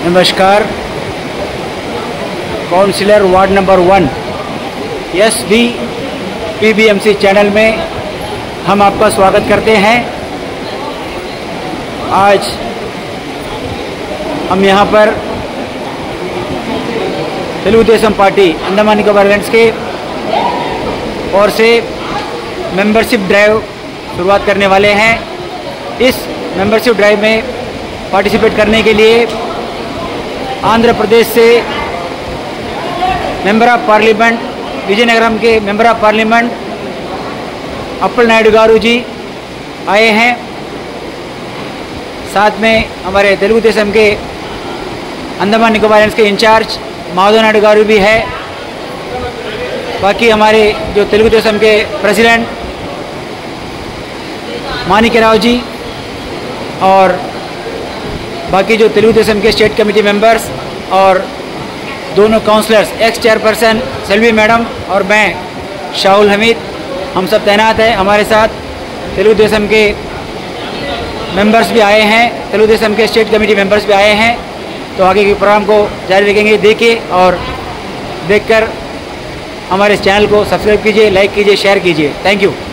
नमस्कार councillor ward number one S B P B M C channel में हम आपका स्वागत करते हैं आज हम यहाँ पर तेलुगुदेशम पार्टी अंडमान निकोबार आइलैंड्स के ओर से मेंबरशिप ड्राइव शुरुआत करने वाले हैं इस मेंबरशिप ड्राइव में पार्टिसिपेट करने के लिए आंध्र प्रदेश से मेंबर ऑफ पार्लियामेंट विजयनगरम के member of parliament Appal Naidu garu ji आए हैं साथ में हमारे तेलुगु देशम के अंडमान निकोबार आइलैंड्स के इंचार्ज माधव नायडू गारू भी है बाकी हमारे जो तेलुगु देशम के प्रेसिडेंट मानिक राव जी और बाकी जो तेलुगु देशम के स्टेट कमेटी मेंबर्स और दोनों councillors ex chairperson Selvi madam और मैं शाहुल हमीद हम सब तैनात हैं हमारे साथ तेलुगु देशम के मेंबर्स भी आए हैं तेलुगु देशम के स्टेट कमेटी मेंबर्स भी आए हैं तो आगे के प्रोग्राम को जारी रखेंगे देखिए और देखकर हमारे इस चैनल को सब्सक्राइब कीजिए लाइक कीजिए शेयर कीजिए थैंक यू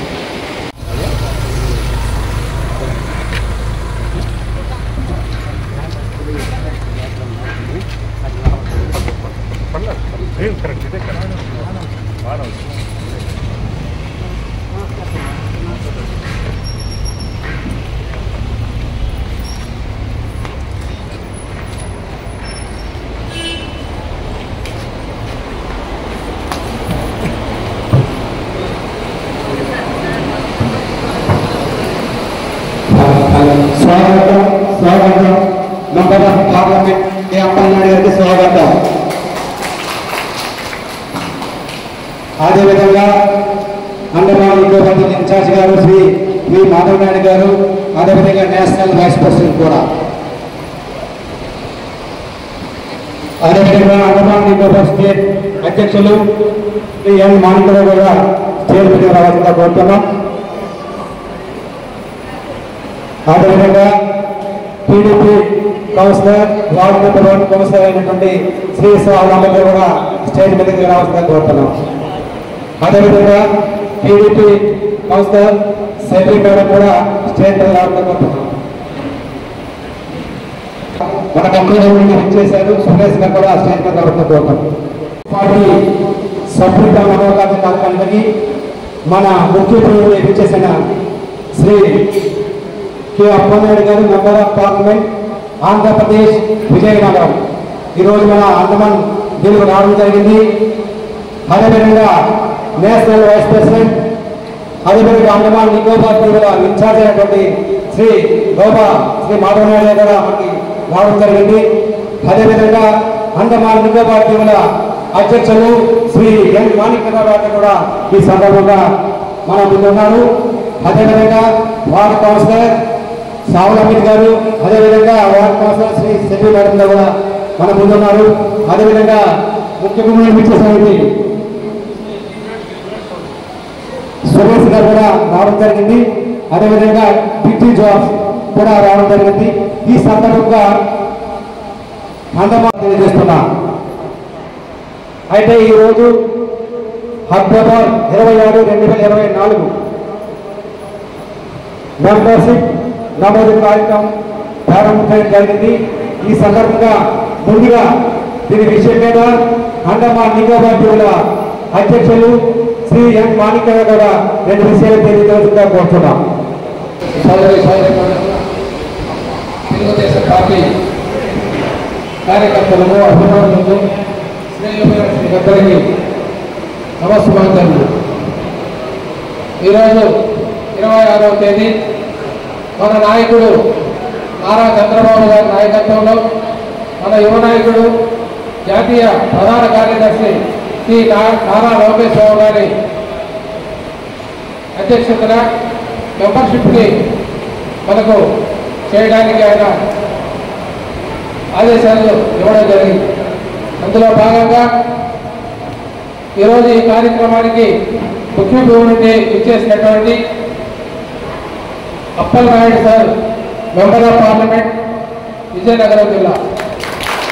స్వాగతం స్వాగతం member of parliament K Appalanaidu గారికి స్వాగతం అదేవిధంగా అండమాన్ నికోబార్ ఇన్ఛార్జ్ గారు శ్రీ వి మాధవ్ నాయుడు గారు అదేవిధంగా నేషనల్ వైస్ ప్రెసిడెంట్ కూడా అదేవిధంగా అండమాన్ నికోబార్ స్టేట్ అధ్యక్షులు శ్రీ ఎన్ మాణికరావు కూడా స్టేట్ మీద రావాల్సిందిగా కోరుతున్నాం అదేవిధంగా TDP councillor ward number one councillor అయినటువంటి శ్రీ స్వామి కూడా స్టేజ్ మీదకి రావాల్సిందిగా కోరుతున్నాం అదేవిధంగా టీడీపీ కౌన్సిలర్ సెక్రటరీ మేడం కూడా స్టేజ్ మీద రావాల్సిందిగా కోరుతున్నాం మన కంపెనీ ఇచ్చేశారు సురేష్ గారు కూడా స్టేజ్ మీద రావాల్సిందిగా కోరుతున్నాం పార్టీ సభ్యుల మనోకాన్ని కలిగి మన ముఖ్య అతిథిగా ఇచ్చేసిన Shri K Appalanaidu garu member of parliament Andhra Pradesh Vizianagaram ఈరోజు మన అండమాన్ దీనికి రావడం జరిగింది అదేవిధంగా నేషనల్ వైస్ ప్రెసిడెంట్ అదేవిధంగా అండమాన్ నికోబార్ దీవుల ఇన్ఛార్జ్ అయినటువంటి శ్రీ గోపా శ్రీ మాధవనాయుడు కూడా మనకి రావడం జరిగింది అదేవిధంగా అండమాన్ నికోబార్ దీవుల అధ్యక్షులు శ్రీ ఎన్ మాణిక్యరావు గారు కూడా ఈ సందర్భంగా మన ముందున్నారు అదేవిధంగా వార్డు కౌన్సిలర్ సావుల్ అమీద్ గారు అదేవిధంగా ward councillor Shri Selvi madam garu కూడా మన ముందున్నారు అదేవిధంగా ముఖ్యమంత్రి విచ్చేసినటువంటి సురేష్ గారు కూడా రావడం జరిగింది అదేవిధంగా పిటి జాబ్స్ కూడా రావడం జరిగింది ఈ సందర్భంగా అందమా తెలియజేస్తున్నా అయితే ఈరోజు అక్టోబర్ ఇరవై ఆరు రెండు వేల ఇరవై నాలుగు మెంబర్షిప్ నమోదు కార్యక్రమం ప్రారంభించడం జరిగింది ఈ సందర్భంగా ముందుగా దీని విషయం మీద అండమాన్ నికోబార్ దీవుల అధ్యక్షులు శ్రీ ఎన్ మాణిక్య కూడా రెండు విషయాలు తెలియజేస్తుందిగా కోరుతున్నాం సోదరి సోదరి తెలుగుదేశం పార్టీ కార్యకర్తలకు అభిమానులకు స్నేహితులందరికీ నమస్కారాలు ఈరోజు ఇరవై ఆరవ తేదీ మన నాయకుడు నారా చంద్రబాబు గారి నాయకత్వంలో మన యువ నాయకుడు జాతీయ ప్రధాన కార్యదర్శి శ్రీ నా- నారా లోకేశ్వరరావు గారి అధ్యక్షతన మెంబర్షిప్ని మనకు చేయడానికి ఆయన ఆదేశాలు ఇవ్వడం జరిగింది అందులో భాగంగా ఈరోజు ఈ కార్యక్రమానికి ముఖ్య నుండి ఇచ్చేసినటువంటి Appal Naidu sir member of parliament Vizianagaram జిల్లా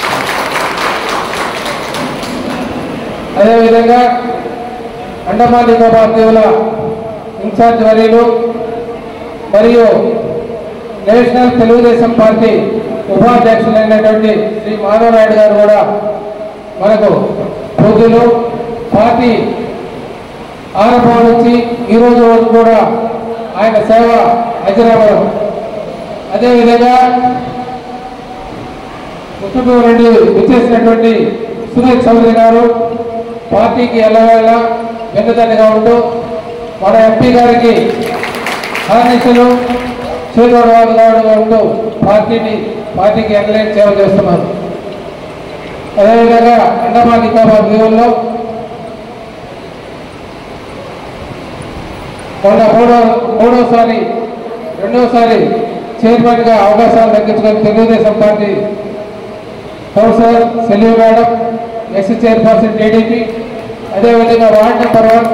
అదేవిధంగా అండమాన్ నికోబార్ దీవుల ఇన్ఛార్జ్ వర్యులు మరియు నేషనల్ తెలుగుదేశం పార్టీ ఉపాధ్యక్షులైనటువంటి శ్రీ మాధవనాయుడు గారు కూడా మనకు పూజలు పార్టీ ఆరంభం నుంచి ఈ రోజు వరకు కూడా ఆయన సేవ అజరామరం అదేవిధంగా కుటుంబం నుండి విచ్చేసినటువంటి సురేష్ చౌదరి గారు పార్టీకి ఎల్లవేళ వెన్నుదన్నుగా ఉంటూ మన ఎంపీ గారికి ఆర్నిసలు చేదోడవాడు గారుగా ఉంటూ పార్టీని పార్టీకి ఎనలేని సేవ చేస్తున్నారు అదేవిధంగా అండమాన్ నికోబార్ దీవుల్లో మొన్న మూడో మూడోసారి రెండోసారి చైర్మన్ గా అవకాశాలు దక్కించుకొని Telugu Desam party councillor Selvi madam ex chairperson TDP అదేవిధంగా ward number one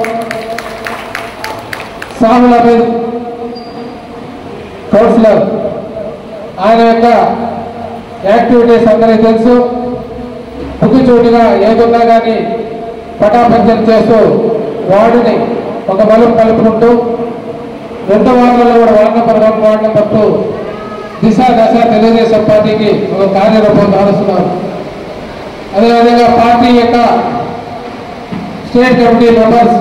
Samula Hameed councillor ఆయన యొక్క యాక్టివిటీస్ అందరికీ తెలుసు ముక్కుచూటిగా ఏదున్నా కానీ పటాపంచం చేస్తూ వార్డుని ఒక బలం కలుపుకుంటూ రెండు వార్డులలో కూడా ward number one ward number two దిశ దశ తెలుగుదేశం పార్టీకి ఒక కార్యరూపం దారుస్తున్నారు అదేవిధంగా పార్టీ యొక్క స్టేట్ కమిటీ మెంబర్స్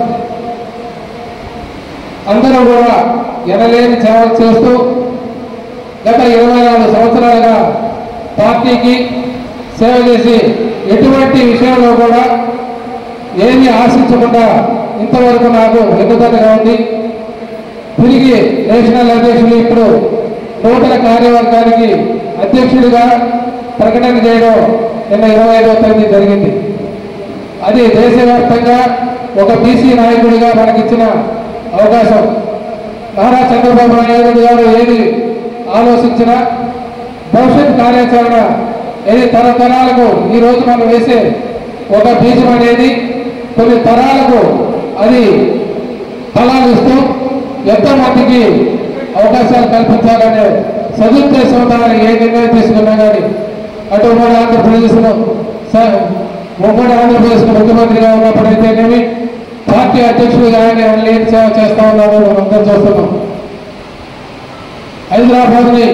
అందరూ కూడా ఎనలేని సేవలు చేస్తూ గత ఇరవై నాలుగు సంవత్సరాలుగా పార్టీకి సేవ చేసి ఎటువంటి విషయంలో కూడా ఏమీ ఆశించకుండా ఇంతవరకు నాకు వెన్నుదన్నుగా ఉంది తిరిగి నేషనల్ అధ్యక్షులు ఇప్పుడు నూతన కార్యవర్గానికి అధ్యక్షుడిగా ప్రకటన చేయడం నిన్న ఇరవై ఐదవ తేదీ జరిగింది అది దేశవ్యాప్తంగా ఒక బీసీ నాయకుడిగా మనకిచ్చిన అవకాశం నారా చంద్రబాబు నాయుడు గారు ఏది ఆలోచించినా భవిష్యత్ కార్యాచరణ ఏది తరతరాలకు ఈ రోజు మనం వేసే ఒక బీజం అనేది కొన్ని తరాలకు అది ఫలాలు ఇస్తూ ఎంతో మందికి అవకాశాలు కల్పించాలనే సదుద్దేశంతో ఆయన ఏ నిర్ణయం తీసుకున్నా కానీ అటు ఉమ్మడి ఆంధ్రప్రదేశ్లో స- ఉమ్మడి ఆంధ్రప్రదేశ్ ముఖ్యమంత్రిగా ఉన్నప్పుడైతేనేమి పార్టీ అధ్యక్షుడిగా ఆయన లేని సేవ చేస్తా ఉన్నారు మనం అందరం చూస్తున్నాం హైదరాబాద్ని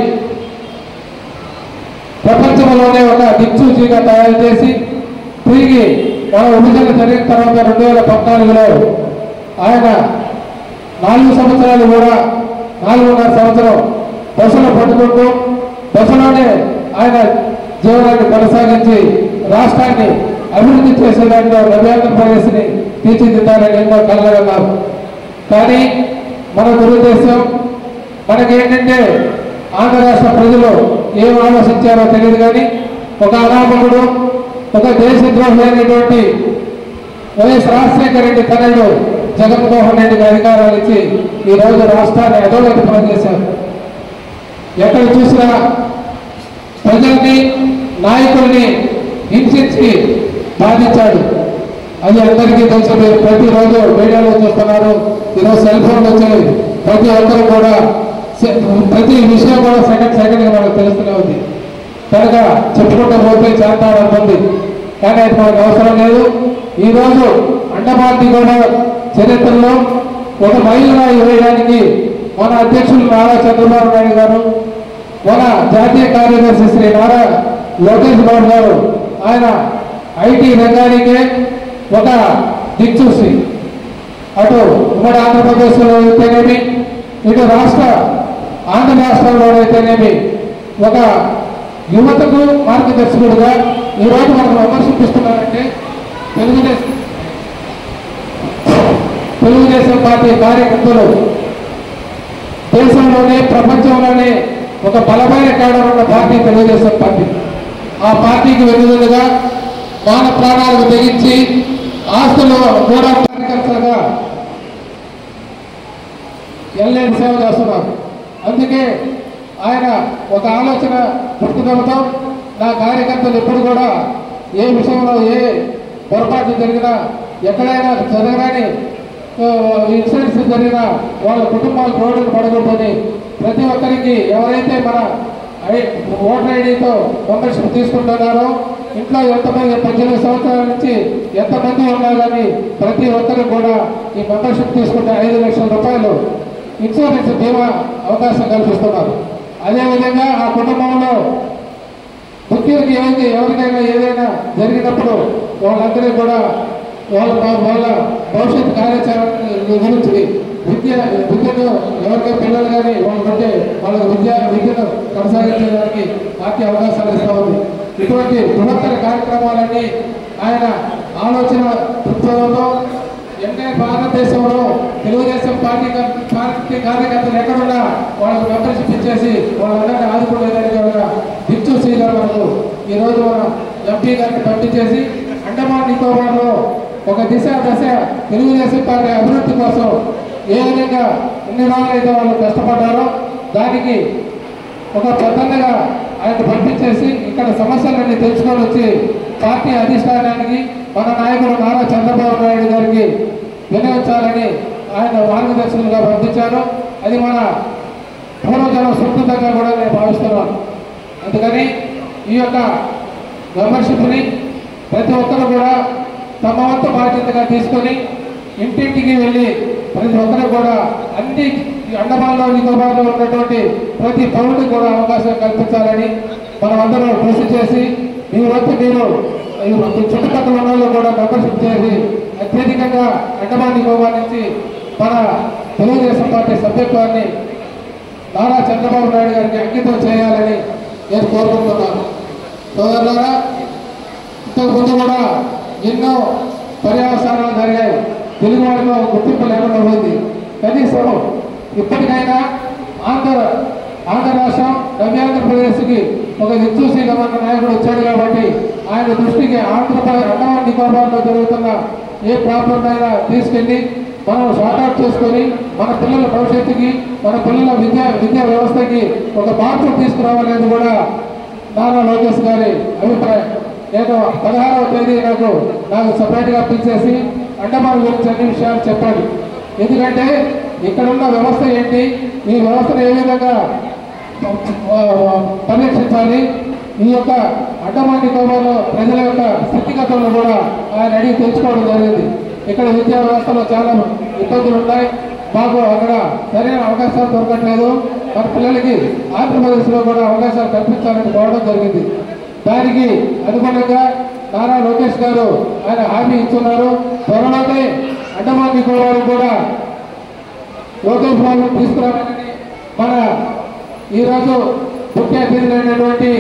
ప్రపంచంలోనే ఒక దిక్సూచిగా తయారు చేసి తిరిగి మన విభజన జరిగిన తర్వాత రెండు వేల పద్నాలుగులో ఆయన నాలుగు సంవత్సరాలు కూడా నాలుగున్నర సంవత్సరం బస్సులో పట్టుకుంటూ బస్సులోనే ఆయన జీవనాన్ని కొనసాగించి రాష్ట్రాన్ని అభివృద్ధి చేసే దాంట్లో నవ్యాంధ్రప్రదేశ్ని తీర్చిదిద్దాలని ఎన్నో కలగన్నారు కానీ మన దురుద్దేశం మనకేంటంటే ఆంధ్ర రాష్ట్ర ప్రజలు ఏం ఆలోచించారో తెలియదు కానీ ఒక అనామకుడు ఒక దేశద్రోహి అయినటువంటి వైఎస్ రాజశేఖర రెడ్డి తనయుడు జగన్మోహన్ రెడ్డికి అధికారాలు ఇచ్చి ఈ రోజు రాష్ట్రాన్ని అధోగతి పనిచేశారు ఎక్కడ చూసినా ప్రజల్ని నాయకుల్ని హింసించి బాధించాడు అది అందరికీ తెలుసు మీరు ప్రతిరోజు మీడియాలో చూస్తున్నారు ఈరోజు సెల్ ఫోన్లు వచ్చాయి ప్రతి ఒక్కరు కూడా సె- ప్రతి విషయం కూడా సెకండ్ సెకండ్గా మనకు తెలుస్తూనే ఉంది కనుక చెప్పుకుంటూ పోతే చేస్తాడనుకుంది కానీ అది మనకు అవసరం లేదు ఈరోజు అండమార్తి కూడా చరిత్రలో ఒక మైలురాయి వేయడానికి మన అధ్యక్షులు నారా చంద్రబాబు నాయుడు గారు మన జాతీయ కార్యదర్శి శ్రీ నారా లోకేష్ బాబు గారు ఆయన ఐటీ రంగానికే ఒక దిక్చూసి అటు ఉమ్మడి ఆంధ్రప్రదేశ్లో అయితేనేమి ఇటు రాష్ట్ర ఆంధ్ర రాష్ట్రంలో అయితేనేమి ఒక యువతకు మార్గదర్శకుడుగా ఈరోజు మనం విమర్శిస్తున్నారంటే తెలుగుదేశం తెలుగుదేశం పార్టీ కార్యకర్తలు దేశంలోనే ప్రపంచంలోనే ఒక బలమైన కేడర్ ఉన్న పార్టీ తెలుగుదేశం పార్టీ ఆ పార్టీకి వెనుదలుగా మాన ప్రాణాలకు తెగించి ఆస్తులు కూడా కార్యకర్తలుగా ఎల్లేని సేవ చేస్తున్నారు అందుకే ఆయన ఒక ఆలోచన పుట్టుకలతో నా కార్యకర్తలు ఎప్పుడు కూడా ఏ విషయంలో ఏ పొరపాటు జరిగినా ఎక్కడైనా జరగని ఆ, ఇన్సిడెంట్స్ జరిగినా వాళ్ళ కుటుంబాలు రోడ్డును పడగొట్టుకొని ప్రతి ఒక్కరికి ఎవరైతే మన ఐ- ఓటర్ ఐడితో మెంబర్షిప్ తీసుకుంటున్నారో ఇంట్లో ఎంతమంది పద్దెనిమిది సంవత్సరాల నుంచి ఎంతమంది ఉన్నా కానీ ప్రతి ఒక్కరు కూడా ఈ మెంబర్షిప్ తీసుకుంటే ఐదు లక్షల రూపాయలు ఇన్సూరెన్స్ బీమా అవకాశం కల్పిస్తున్నారు అదేవిధంగా ఆ కుటుంబంలో ముఖ్యులకి ఏమైంది ఎవరికైనా ఏదైనా జరిగినప్పుడు వాళ్ళందరికీ కూడా వాళ్ళ వాళ్ళ భవిష్యత్ కార్యాచరణ గురించి విద్య విద్యను ఎవరికైనా పిల్లలు కానీ వాళ్ళు ఉంటే వాళ్ళ విద్య విద్యను కొనసాగించడానికి పార్టీ అవకాశాలు ఇస్తా ఉంది ఇటువంటి బృహత్తర కార్యక్రమాలన్నీ ఆయన ఆలోచన దృక్పథంలో ఎంటే భారతదేశంలో తెలుగుదేశం పార్టీ కా- పార్టీ కార్యకర్తలు ఎక్కడున్నా వాళ్ళకు మెంబర్షిప్ ఇచ్చేసి వాళ్ళందరినీ ఆదుకునేదానికి ఒక దిక్చు శ్రీగారు మనకు ఈరోజు మన ఎంపీ గారిని పంపించేసి అండమాన్ నికోబార్లో ఒక దిశ దశ తెలుగుదేశం పార్టీ అభివృద్ధి కోసం ఏ విధంగా ఎన్ని రోజులైతే వాళ్ళు కష్టపడ్డారో దానికి ఒక పెద్దగా ఆయన పంపించేసి ఇక్కడ సమస్యలన్నీ తెలుసుకొని వచ్చి పార్టీ అధిష్టానానికి మన నాయకుడు నారా చంద్రబాబు నాయుడు గారికి వినియోగించాలని ఆయన మార్గదర్శకులుగా పంపించారు అది మన పూర్వజన సుకృతంగా కూడా నేను భావిస్తున్నాను అందుకని ఈ యొక్క మెంబర్షిప్ని ప్రతి ఒక్కరు కూడా తమ వంతు బాధ్యతగా తీసుకొని ఇంటింటికి వెళ్ళి ప్రతి ఒక్కరు కూడా అన్ని అండమాన్లో నికోబార్లో ఉన్నటువంటి ప్రతి పౌరుడికి కూడా అవకాశం కల్పించాలని మనం అందరం కృషి చేసి మీ వంతు మీరు ఈ చుట్టుపక్కల ఉన్న వాళ్ళు కూడా మెంబర్షిప్ చేసి అత్యధికంగా అండమాన్ నికోబార్ నుంచి మన తెలుగుదేశం పార్టీ సభ్యత్వాన్ని నారా చంద్రబాబు నాయుడు గారికి అంకితం చేయాలని నేను కోరుకుంటున్నాను సోదరులారా ఇంతకు ముందు కూడా ఎన్నో పర్యవసానాలు జరిగాయి తెలుగు వారిలో గుర్తింపు లేకుండా పోయింది కనీసం ఇప్పటికైనా ఆంధ్ర ఆంధ్ర రాష్ట్రం నవ్యాంధ్రప్రదేశ్కి ఒక దిక్సూసిగా మన నాయకుడు వచ్చాడు కాబట్టి ఆయన దృష్టికి ఆంధ్రప్రదేశ్ అండమాన్ నికోబార్లో జరుగుతున్న ఏ ప్రాబ్లం అయినా తీసుకెళ్ళి మనం షార్ట్అవుట్ చేసుకొని మన పిల్లల భవిష్యత్తుకి మన పిల్లల విద్యా విద్యా వ్యవస్థకి ఒక మార్పు తీసుకురావాలనేది కూడా నారా లోకేష్ గారి అభిప్రాయం నేను పదహారవ తేదీ నాకు నాకు సపరేట్గా పిలిచేసి అండమాన్ గురించి అన్ని విషయాలు చెప్పాలి ఎందుకంటే ఇక్కడ ఉన్న వ్యవస్థ ఏంటి ఈ వ్యవస్థను ఏ విధంగా ఆ, పరీక్షించాలి ఈ యొక్క అండమాన్ నికోబార్లో ప్రజల యొక్క స్థితిగతులను కూడా ఆయన అడిగి తెలుసుకోవడం జరిగింది ఇక్కడ విద్యా వ్యవస్థలో చాలా ఇబ్బందులు ఉన్నాయి మాకు అక్కడ సరైన అవకాశాలు దొరకట్లేదు మన పిల్లలకి ఆంధ్రప్రదేశ్లో కూడా అవకాశాలు కల్పించాలని కోరడం జరిగింది దానికి అనుగుణంగా నారా లోకేష్ గారు ఆయన హామీ ఇస్తున్నారు త్వరలోనే అండమాన్ నికోబార్ కూడా లోకేష్ బాబు తీసుకురావాలని మన ఈరోజు ముఖ్య అతిథులైనటువంటి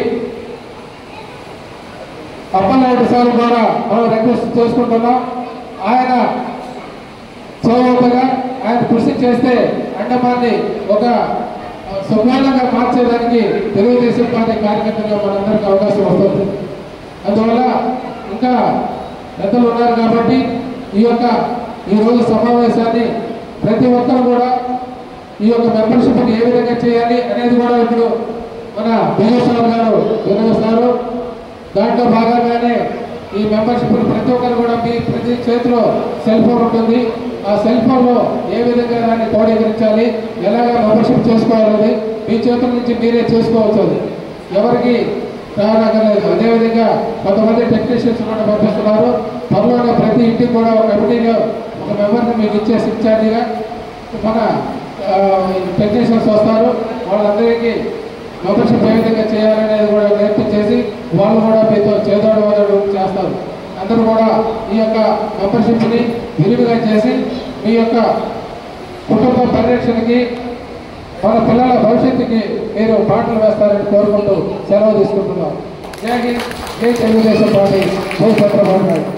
అప్పలనాయుడు సార్ కూడా మనం రిక్వెస్ట్ చేసుకుంటున్నాం ఆయన చేయూతగా ఆయన కృషి చేస్తే అండమాన్ని ఒక సుమారంగా మార్చేదానికి తెలుగుదేశం పార్టీ కార్యకర్తలుగా మనందరికీ అవకాశం వస్తుంది అందువల్ల ఇంకా పెద్దలు ఉన్నారు కాబట్టి ఈ యొక్క ఈ రోజు సమావేశాన్ని ప్రతి ఒక్కరు కూడా ఈ యొక్క మెంబర్షిప్ని ఏ విధంగా చేయాలి అనేది కూడా ఇప్పుడు మన బిజేశ్వర్ గారు నిర్వహిస్తారు దాంట్లో భాగంగానే ఈ మెంబర్షిప్ ప్రతి ఒక్కరు కూడా మీ ప్రతి చేతిలో సెల్ ఫోన్ ఉంటుంది ఆ సెల్ ఫోన్లో ఏ విధంగా దాన్ని క్రోడీకరించాలి ఎలాగ మెంబర్షిప్ చేసుకోవాలని మీ చేతుల నుంచి మీరే చేసుకోవచ్చు అది ఎవరికి రానక్కర్లేదు అదేవిధంగా కొంతమంది టెక్నీషియన్స్ కూడా పంపిస్తున్నారు త్వరలోనే ప్రతి ఇంటికి కూడా ఒక కమిటీలో ఒక మెంబర్ని మీకు ఇచ్చేసి ఇన్ఛార్జిగా మన టెక్నీషియన్స్ వస్తారు వాళ్ళందరికీ మెంబర్షిప్ ఏ విధంగా చేయాలనేది కూడా నేర్పించేసి వాళ్ళు కూడా మీతో చేదోడు వాదోడు చేస్తారు అందరూ కూడా ఈ యొక్క మెంబర్షిప్ని విరివిగా చేసి మీ యొక్క కుటుంబ పరిరక్షణకి మన పిల్లల భవిష్యత్తుకి మీరు పాటలు వేస్తారని కోరుకుంటూ సెలవు తీసుకుంటున్నాం జై హింద్ జై తెలుగుదేశం పార్టీ జై చంద్రబాబు నాయుడు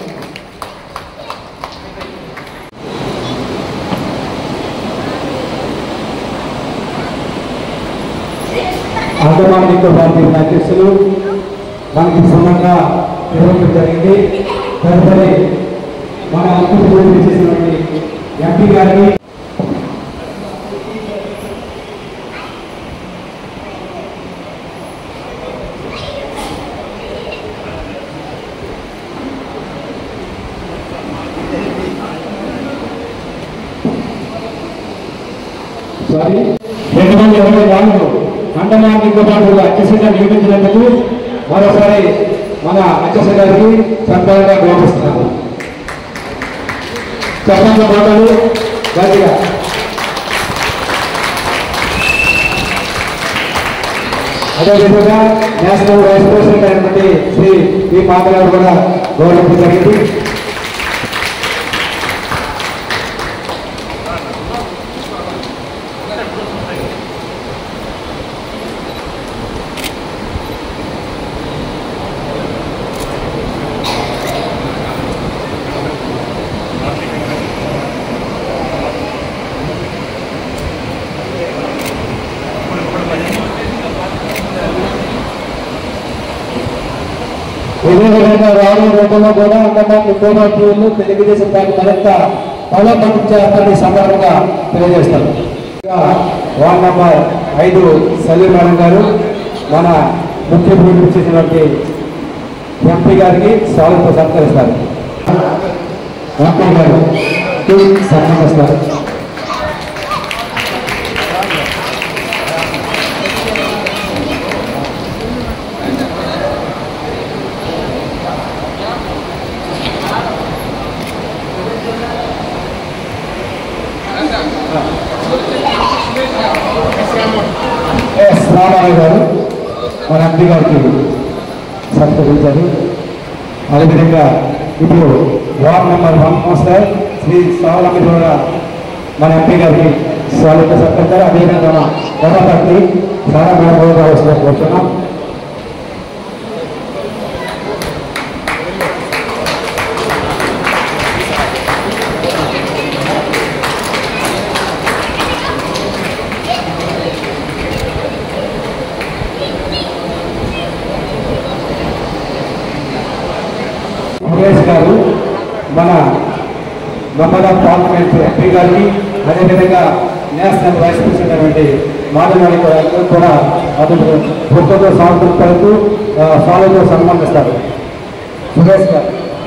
అండమాన్ నికోబార్ దీవుల అధ్యక్షులు మనకి సమంగా నిర్వహించడం జరిగింది తదుపరి మన అంకులు చేసినటువంటి ఎంపీ గారిని సారీ రెండు వేల ఇరవై నాలుగు అండమాన్ నికోబార్ దీవుల అధ్యక్షులు ప్రెసిడెంట్గా నియమించినందుకు మరోసారి మన అధ్యక్ష గారికి సంతానంగా గౌరవిస్తున్నాము చెప్పండి మాటలు గట్టిగా అదేవిధంగా నేషనల్ వైస్ ప్రెసిడెంట్ అయినటువంటి శ్రీ పి పాత గారు కూడా గౌరవించడం జరిగింది ఇదే విధంగా రానున్న రోజుల్లో కూడా అంతమంది కోమాటీలు తెలుగుదేశం పార్టీ మరింత బలోపేతం చేస్తారని సందర్భంగా తెలియజేస్తాను ఇంకా వార్డ్ నంబర్ ఐదు సలీం మేడం గారు మన ముఖ్య భూమి చేసినటువంటి ఎంపీ గారికి స్వాగతం సత్కరిస్తారు ఎంపీ గారు సత్కరిస్తారు ఎస్ రామారావు గారు మన ఎంపీ గారికి సత్కరించారు అదేవిధంగా ఇప్పుడు ward number one councillor Shri సావలమ్మి కూడా మన ఎంపీ గారికి స్వాగత సత్కరించారు అదేవిధంగా మన గొడవపట్టి చాలా మేడం రావాల్సిన కోరుతున్నాం సురేష్ గారు మన నంబర్ పార్లమెంట్ ఎంపీ గారికి అదేవిధంగా నేషనల్ వైస్ ప్రెసిడెంట్ అయినటువంటి మాధవరావు గారు కూడా అతను ప్రభుత్వంతో స్వాగతం పలుతూ స్వాగతం సన్మానిస్తారు సురేష్ గారు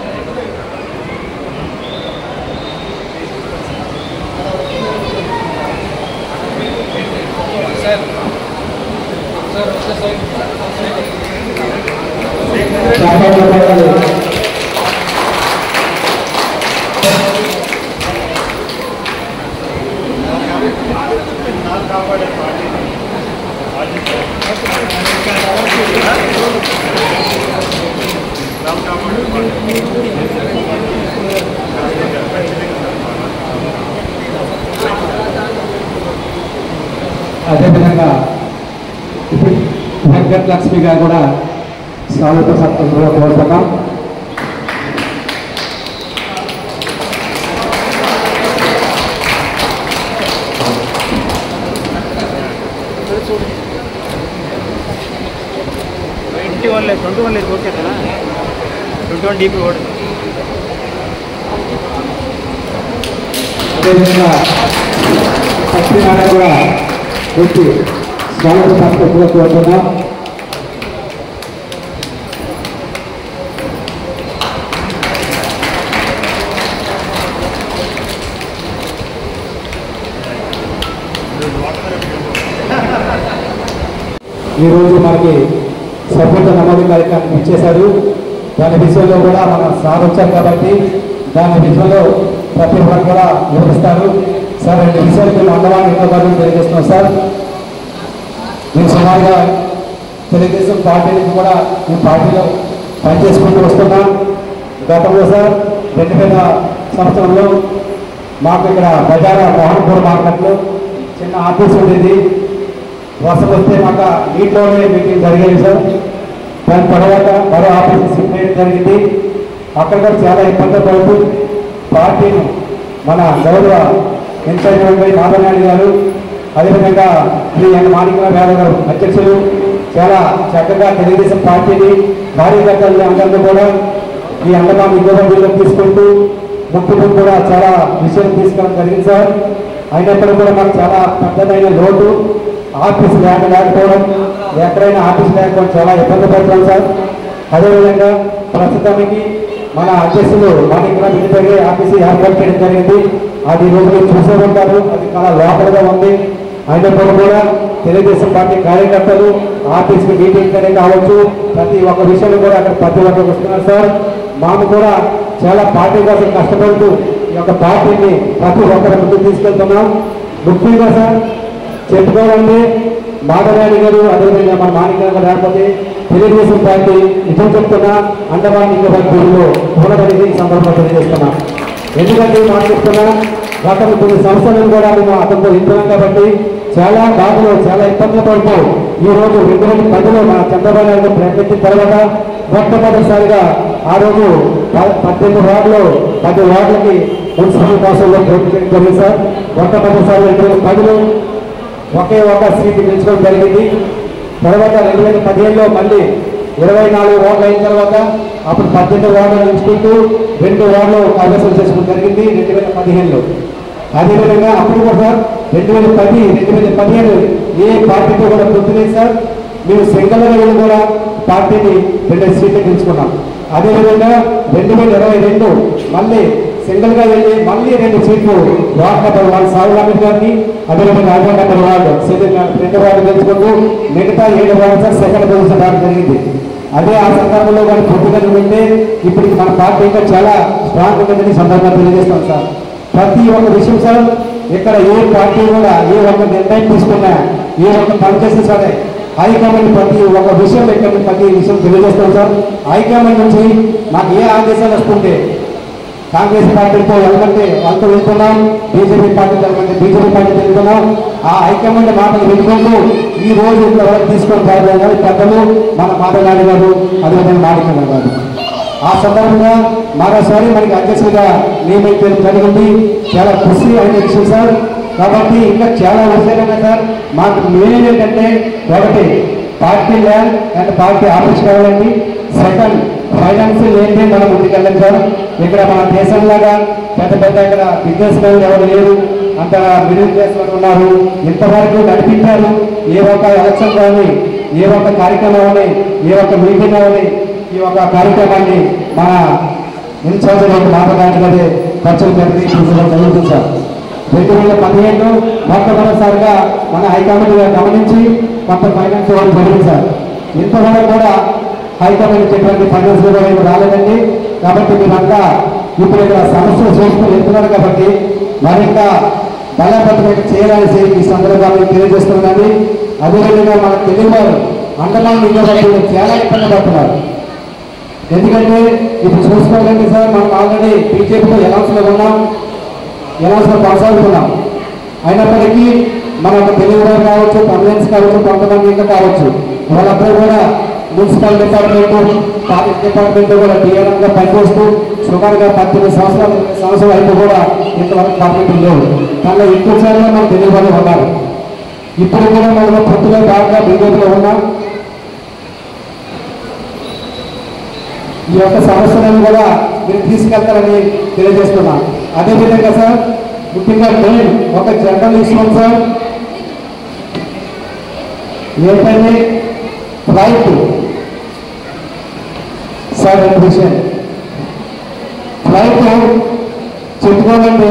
చెప్పండి. అదేవిధంగా ఇప్పుడు వెంకట లక్ష్మి గారు కూడా స్వాగత సత్కంలో కోరుతున్నాం ట్వంటీ వన్ లేదు ట్వంటీ వన్ లేదు ఓకే కదా ట్వంటీ వన్ డీపీ ఓడి అదేవిధంగా సత్యనారాయణ కూడా వచ్చి స్వాగత సత్కంలో కోరుతున్నాం ఈరోజు మనకి సభ్యత నమోదు కార్యక్రమం ఇచ్చేశారు దాని విషయంలో కూడా మన సార్ వచ్చారు కాబట్టి దాని విషయంలో ప్రతి ఒక్కరు కూడా వివరిస్తారు సార్ రెండు విషయాలు మేము అందవాన్ని ఎన్నో బాధ్యతలు తెలియజేస్తున్నాం సార్ మేము సుమారుగా తెలుగుదేశం పార్టీ నుంచి కూడా ఈ పార్టీలో పనిచేసుకుంటూ వస్తున్నాం గతంలో సార్ రెండు వేల సంవత్సరంలో మాకు ఇక్కడ బజార మోహన్పూర్ మార్కెట్లో చిన్న ఆఫీస్ ఉండేది వర్షం వస్తే మాకు నీటిలోనే మీటింగ్ జరిగేది సార్ దాని తర్వాత మరో ఆఫీస్ షిఫ్ట్ చేయడం జరిగింది అక్కడ కూడా చాలా ఇబ్బంది పడుతూ పార్టీని మన గౌరవ ఇన్ఛార్జ్ మాధవనాయుడు గారు అదేవిధంగా శ్రీ ఎన్ మాణిక్యరావు యాదవ్ గారు అధ్యక్షులు చాలా చక్కగా తెలుగుదేశం పార్టీని కార్యకర్తలు అందరినీ కూడా ఈ అండగా ఉద్యోగంలో తీసుకుంటూ ముఖ్యమంత్రి కూడా చాలా విషయం తీసుకోవడం జరిగింది సార్ అయినప్పటికీ కూడా మాకు చాలా పెద్దదైన లోటు ఆఫీస్ లేక లేకపోవడం ఎక్కడైనా ఆఫీస్ లేకపోవడం చాలా ఇబ్బంది పడుతున్నాం సార్ అదేవిధంగా ప్రస్తుతానికి మన అధ్యక్షులు మాణిక్యరావు ఇంటిపై ఆఫీసు ఏర్పాటు చేయడం జరిగింది అది ఈ రోజు మీరు చూసే ఉంటారు అది చాలా లోపలగా ఉంది అయినప్పుడు కూడా తెలుగుదేశం పార్టీ కార్యకర్తలు ఆఫీస్కి మీటింగ్ అనే కావచ్చు ప్రతి ఒక్క విషయంలో కూడా అక్కడ ప్రతి ఒక్కరికి వస్తున్నారు సార్ మాము కూడా చాలా పార్టీ కోసం కష్టపడుతూ ఈ యొక్క పార్టీని ప్రతి ఒక్కరి ముందుకు తీసుకెళ్తున్నాం ముఖ్యంగా సార్ చెప్పుకోవాలంటే మాధవరాణి గారు అదేవిధంగా మన మాణిక గారు లేకపోతే తెలుగుదేశం పార్టీ నిజం చెప్తున్నా అండమాన్ నికోబార్ పూర్లో ఉన్నదని ఈ సందర్భంగా తెలియజేస్తున్నా ఎందుకంటే మాట చెప్తున్నా గత కొన్ని సంవత్సరాలు కూడా మేము అతనితో ఇంటున్నాం కాబట్టి చాలా బాధలు చాలా ఇబ్బందులు పడుతూ ఈ రోజు రెండు వేల పదిలో మన చంద్రబాబు నాయుడు ప్రకటించిన తర్వాత మొట్టమొదటిసారిగా ఆ రోజు ప- పద్దెనిమిది వార్డులు పది వార్డులకి మున్సిపల్ కౌన్సిల్లో పోటీ చేయడం జరిగింది సార్ మొట్టమొదటిసారి రెండు వేల పదిలో ఒకే ఒక సీటు గెలుచుకోవడం జరిగింది తర్వాత రెండు వేల పదిహేనులో మళ్ళీ ఇరవై నాలుగు వార్డులు అయిన తర్వాత అప్పుడు పద్దెనిమిది వార్డులు ఎంచుకుంటూ రెండు వార్డులు కైవసం చేసుకోవడం జరిగింది రెండు వేల పదిహేనులో అదేవిధంగా అప్పుడు కూడా సార్ రెండు వేల పది రెండు వేల పదిహేను ఏ పార్టీతో కూడా పొద్దులేదు సార్ మేము సింగల్గా వెళ్ళి కూడా పార్టీని రెండు సీట్లు గెలుచుకున్నాం అదేవిధంగా రెండు వేల ఇరవై రెండు మళ్ళీ సింగిల్ గా వెళ్ళి మళ్ళీ రెండు సీట్లు ward number one Sai Ahmed గారిని అదేవిధంగా ఐదో నెంబర్ వార్డు సెకండ్ రెండు వార్డు గెలుచుకుంటూ మిగతా ఏడు వార్డు సార్ సెకండ్ పొజిషన్ రావడం జరిగింది అదే ఆ సందర్భంలో కానీ పొద్దుగలు ఉంటే ఇప్పటికి మన పార్టీ ఇంకా చాలా స్ట్రాంగ్ ఉంటుందని ఈ సందర్భంగా తెలియజేస్తాం సార్ ప్రతి ఒక్క విషయం సార్ ఇక్కడ ఏ పార్టీ కూడా ఏ ఒక్క నిర్ణయం తీసుకున్నా ఏ ఒక్క పని చేసినా సరే హైకమాండ్ ప్రతి ఒక్క విషయం ఇక్కడ ప్రతి విషయం తెలియజేస్తాం సార్ హైకమాండ్ నుంచి మాకు ఏ ఆదేశాలు వస్తుంటే కాంగ్రెస్ పార్టీతో వెళ్ళమంటే వాళ్ళతో వెళ్తున్నాం బీజేపీ పార్టీ వెళ్ళమంటే బీజేపీ పార్టీ వెళ్తున్నాం ఆ హైకమాండ్ మాటలు వినుకుంటూ ఈ రోజు ఇంతవరకు తీసుకొని రావాలి పెద్దలు మన మాధవనాయుడు గారు అదేవిధంగా మాడికమ్మ గారు ఆ సందర్భంగా మరోసారి మనకి అధ్యక్షుడిగా నియమించడం జరిగింది చాలా ఖుషి అయిన విషయం సార్ కాబట్టి ఇంకా చాలా విషయాలు ఉన్నాయి సార్ మాకు మెయిన్ ఏంటంటే ఒకటి party land and party office కావాలండి సెకండ్ ఫైనాన్షియల్ ఏంటి మనం ముందుకెళ్ళాం సార్ ఇక్కడ మన దేశంలాగా పెద్ద పెద్ద ఇక్కడ బిజినెస్ మ్యాన్ ఎవరు లేరు అంత మిడిల్ క్లాస్ వాళ్ళు ఉన్నారు ఇంతవరకు నడిపించారు ఏ ఒక్క ఎలక్షన్ కానీ ఏ ఒక్క కార్యక్రమం కానీ ఏ ఒక్క మీటింగ్ కానీ ఈ ఒక కార్యక్రమాన్ని మన ఇన్ఛార్జ్ మాట్లాడాలి గారి ఖర్చులు పెట్టి చూసుకోవడం జరుగుతుంది సార్ రెండు వేల పదిహేను మొట్టమొదటిసారిగా మన హైకమాండ్ గారు గమనించి కొంత ఫైనాన్స్ ఇవ్వడం జరిగింది సార్ ఇంతవరకు కూడా హైకమాండ్ ఇచ్చేటువంటి ఫైనాన్స్ కూడా ఏమి రాలేదండి కాబట్టి మీరంతా ఇప్పుడు ఇక్కడ సమస్యలు చూసుకుని వెళ్తున్నారు కాబట్టి మరింత బలపత్రం చేయాలని ఈ సందర్భాన్ని తెలియజేస్తున్నాను అదేవిధంగా మన తెలుగు వారు అండమాన్ నియోజకవర్గంలో చాలా ఇబ్బంది పడుతున్నారు ఎందుకంటే ఇప్పుడు చూసుకోవాలంటే సార్ మనం ఆల్రెడీ బీజేపీతో ఎలక్షన్లో ఉన్నాం ఎలక్షన్లో కొనసాగుతున్నాం అయినప్పటికీ మన ఒక తెలుగు వారు కావచ్చు పర్మనెన్స్ కావచ్చు కొంతమంది ఇంకా కావచ్చు వాళ్ళందరూ కూడా మున్సిపల్ డిపార్ట్మెంట్ పాలిస్ డిపార్ట్మెంట్ కూడా టీఆర్ఎంగా పనిచేస్తూ సుమారుగా పద్దెనిమిది సంవత్సరాలు ఇరవై సంవత్సరాలు అయితే కూడా ఇంతవరకు పర్మిట్ లేవు దానిలో ఎక్కువ శాతం మన తెలుగు వాళ్ళు ఉన్నారు ఇప్పుడు కూడా మనం పొత్తులో బాగా బీజేపీలో ఉన్నాం ఈ యొక్క సమస్యలను కూడా మీరు తీసుకెళ్తారని తెలియజేస్తున్నాం అదేవిధంగా సార్ ముఖ్యంగా మెయిన్ ఒక జనరల్ ఇష్యూ సార్ ఏంటంటే ఫ్లైట్ సార్ రెండు విషయం ఫ్లైట్ చెప్పుకోవాలంటే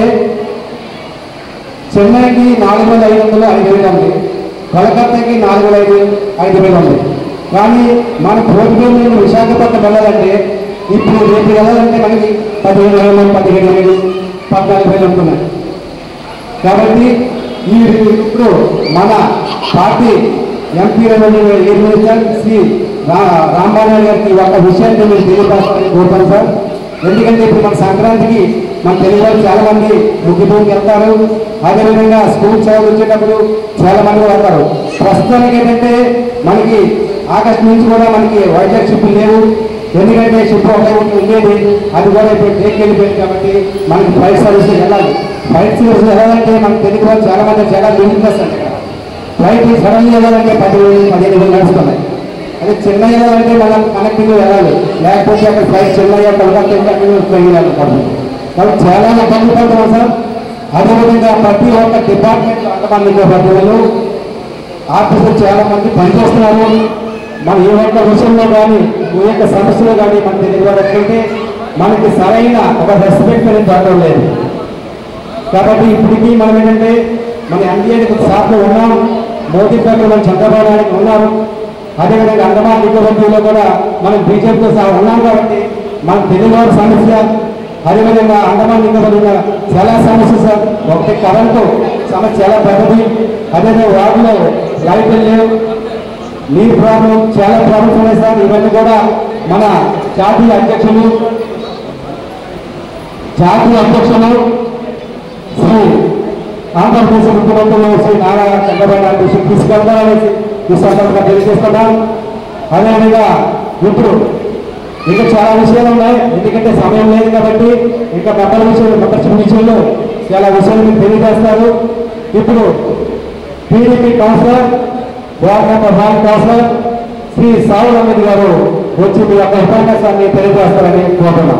చెన్నైకి నాలుగు వేల ఐదు వందలు ఐదు వేలు ఉంది కలకత్తాకి నాలుగు వేల ఐదు ఐదు వేలు ఉంది కానీ మన ప్రోగ్రామ్ నుండి విశాఖపట్నం వెళ్ళాలంటే ఇప్పుడు రేపు వెళ్ళాలంటే మనకి పదిహేను వేలు పదిహేను వేలు పద్నాలుగు వేలు ఉంటున్నాయి కాబట్టి ఈ ఇప్పుడు మన పార్టీ ఎంపీ మినిస్టర్ శ్రీ రా రాంబాబు గారికి ఒక విషయాన్ని నేను తెలియపరచాలని కోరుతాను సార్ ఎందుకంటే ఇప్పుడు మన సంక్రాంతికి మన తెలుగు వాళ్ళు చాలా మంది ముగ్గుపోకి వెళ్తారు అదేవిధంగా స్కూల్ చదువు వచ్చేటప్పుడు చాలా మంది వెళ్తారు ప్రస్తుతానికి ఏంటంటే మనకి ఆగస్టు నుంచి కూడా మనకి వైజాగ్ షిప్ లేవు ఎందుకంటే షిప్ ఒకే ఒకటి ఉండేది అది కూడా ఇప్పుడు టేక్ వెళ్ళిపోయింది కాబట్టి మనకి ఫ్లైట్ సర్వీస్ వెళ్ళాలి ఫ్లైట్ సర్వీస్ వెళ్ళాలంటే మన తెలుగు వాళ్ళు చాలా మంది చాలా లిమిట్ చేస్తారు ఇక్కడ ఫ్లైట్ సడన్ వెళ్ళాలంటే పది వేలు పదిహేను వేలు నడుస్తున్నాయి అదే చెన్నై వెళ్ళాలంటే మనం కనెక్టింగ్ వెళ్ళాలి లేకపోతే అక్కడ ఫ్లైట్ చెన్నై కలకత్తా వెళ్ళి అక్కడ వెళ్ళాలి కాబట్టి కాబట్టి చాలా ఇబ్బంది పడుతున్నాం సార్ అదేవిధంగా ప్రతి ఒక్క డిపార్ట్మెంట్ అంతమంది పద్ధతులు ఆఫీసులు చాలా మంది పనిచేస్తున్నారు మన ఏ ఒక్క విషయంలో కానీ ఏ యొక్క సమస్యలో కానీ మన తెలియవారంటే మనకి సరైన ఒక రెస్పెక్ట్ అనేది దొరకడం లేదు కాబట్టి ఇప్పటికీ మనం ఏంటంటే మన ఎన్డీఏకి సార్లు ఉన్నాం మోదీ గారు మన చంద్రబాబు నాయుడు ఉన్నారు అదేవిధంగా అండమాన్ నికోబార్ దీవులో కూడా మనం బీజేపీతో సహా ఉన్నాం కాబట్టి మన తెలుగువారి సమస్య అదేవిధంగా అండమాన్ నికోబార్ ఉన్న చాలా సమస్య సార్ ఒకటి కరెంటు సమస్య చాలా పెద్దది అదేవిధంగా వాటిలో లైట్లు లేవు నీరు ప్రాబ్లం చాలా ప్రాబ్లమ్స్ ఉన్నాయి సార్ ఇవన్నీ కూడా మన జాతీయ అధ్యక్షులు జాతీయ అధ్యక్షులు శ్రీ ఆంధ్రప్రదేశ్ ముఖ్యమంత్రులు శ్రీ నారా చంద్రబాబు నాయుడు దృష్టికి తీసుకెళ్తారనేసి ఈ సందర్భంగా తెలియజేస్తున్నాం అదేవిధంగా ఇప్పుడు ఇంకా చాలా విషయాలు ఉన్నాయి ఎందుకంటే సమయం లేదు కాబట్టి ఇంకా మెంబర్ విషయంలో మెంబర్షిప్ విషయంలో చాలా విషయాలు మీకు తెలియజేస్తారు ఇప్పుడు TDP councillor ward number one councillor Shri Savul Ahmed garu వచ్చి మీ యొక్క ఉపన్యాసాన్ని తెలియజేస్తారని కోరుతున్నాం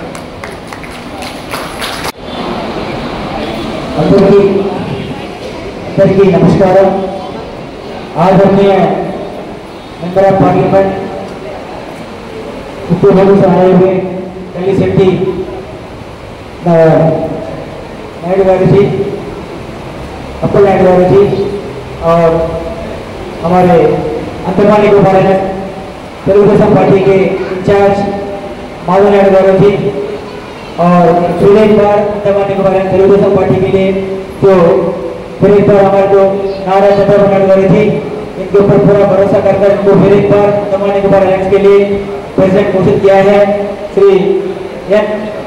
అందరికీ అందరికీ నమస్కారం आदरणीय member of parliament Uttar Pradesh से आए हुए दिल्ली सिटी नायडू गारू जी अप्पल नायडू गारू जी और हमारे अंतरवाणी को भारत तेलुगुदेशम पार्टी के इंचार्ज माधव नायडू गारू जी और फिर एक बार अंतरवाणी को भारत तेलुगुदेशम पार्टी के लिए जो फिर एक बार हमारे जो नारा चंद्रबाबू नायडू गारू जी इनके ऊपर पूरा भरोसा कर कर इनको फिर एक बार अंतरवाणी को भारत के लिए प्रेसिडेंट घोषित किया है श्री एन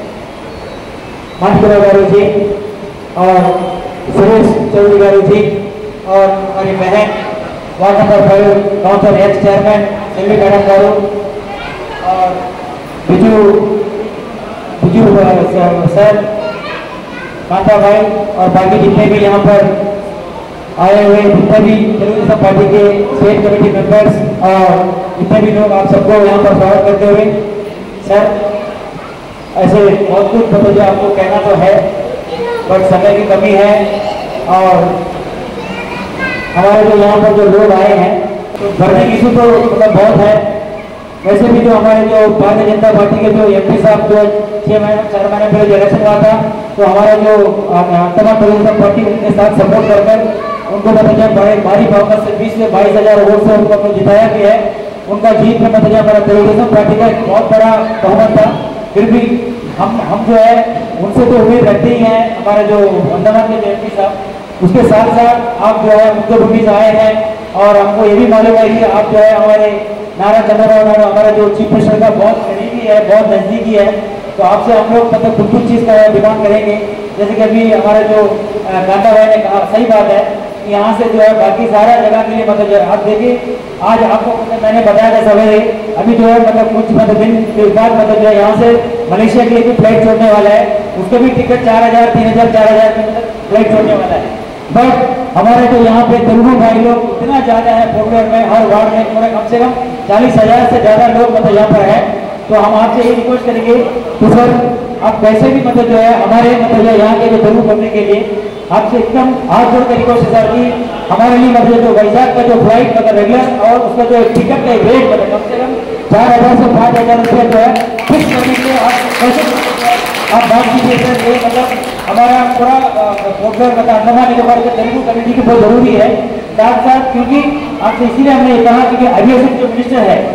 मानपुरा गारू जी और सुरेश चौधरी गारू जी और हमारी बहन ward number five council ex chairman Selvi madam garu और बिजू बिजू अ, सर कांता भाई और बाकी जितने भी यहाँ पर आए हुए जितने भी तेलुगुदेशम पार्टी के स्टेट कमेटी मेंबर्स और जितने भी लोग आप सबको यहाँ पर स्वागत करते हुए सर ऐसे बहुत कुछ मतलब जो आपको कहना तो है बट समय की कमी है और हमारे जो यहाँ पर जो लोग आए हैं तो बर्निंग इशू तो मतलब बहुत है वैसे भी जो हमारे जो भारतीय जनता पार्टी के जो एम साहब जो छः महीने चार महीने पहले जो इलेक्शन हुआ था तो हमारा जो तमाम प्रदेश पार्टी उनके साथ सपोर्ट कर कर उनको मतलब जब बड़े भारी बहुमत से बीस से बाईस हजार वोट से उनको हमने जिताया भी है उनका जीत में मतलब हमारा तेलुगुदेशम पार्टी का एक बहुत बड़ा बहुमत था फिर भी हम हम जो है उनसे तो उम्मीद रखते ही हैं हमारे जो अंडमान के एम साहब उसके साथ साथ आप जो है मुख्य भूमि से आए हैं और हमको ये भी मालूम है कि आप जो है हमारे नारा चंद्रबाबू नायडू हमारे जो चीफ मिनिस्टर का बहुत करीबी है बहुत नजदीकी है तो आपसे हम लोग मतलब कुछ कुछ चीज़ का डिमांड करेंगे जैसे कि अभी हमारे जो अ, कांता भाई ने कहा सही बात है कि यहाँ से जो है बाकी सारा जगह के लिए मतलब जो है आप देखिए आज आपको मतलब मैंने बताया था सवेरे अभी जो है मतलब कुछ मतलब दिन के बाद मतलब जो है यहाँ से मलेशिया के लिए भी फ्लाइट छोड़ने वाला है उसका भी टिकट चार हजार तीन हजार चार हजार की मतलब फ्लाइट छोड़ने वाला है बट हमारे जो यहाँ पे तेलुगु भाई लोग इतना ज्यादा है फोटोर में हर वार्ड में पूरे कम से कम चालीस हजार से ज्यादा लोग मतलब यहाँ पर है तो हम आपसे ये रिक्वेस्ट करेंगे कि सर आप कैसे भी मतलब जो है हमारे मतलब जो यहाँ के जो तेलुगु पब्लिक के लिए आपसे एकदम हाथ जोड़ कर रिक्वेस्ट है सर कि हमारे लिए मतलब जो वैजाग का जो फ्लाइट मतलब रेगुलर और उसका जो टिकट का रेट मतलब कम से कम चार हजार से पाँच हजार रुपया जो है फिक्स करने के लिए आप कैसे आप बात कीजिए सर ये मतलब हमारा पूरा प्रोग्राम मतलब अंडमान निकोबार के तेलुगु कमेटी की बहुत जरूरी है साथ साथ क्योंकि आपसे इसीलिए हमने ये कहा क्योंकि एविएशन जो मिनिस्टर है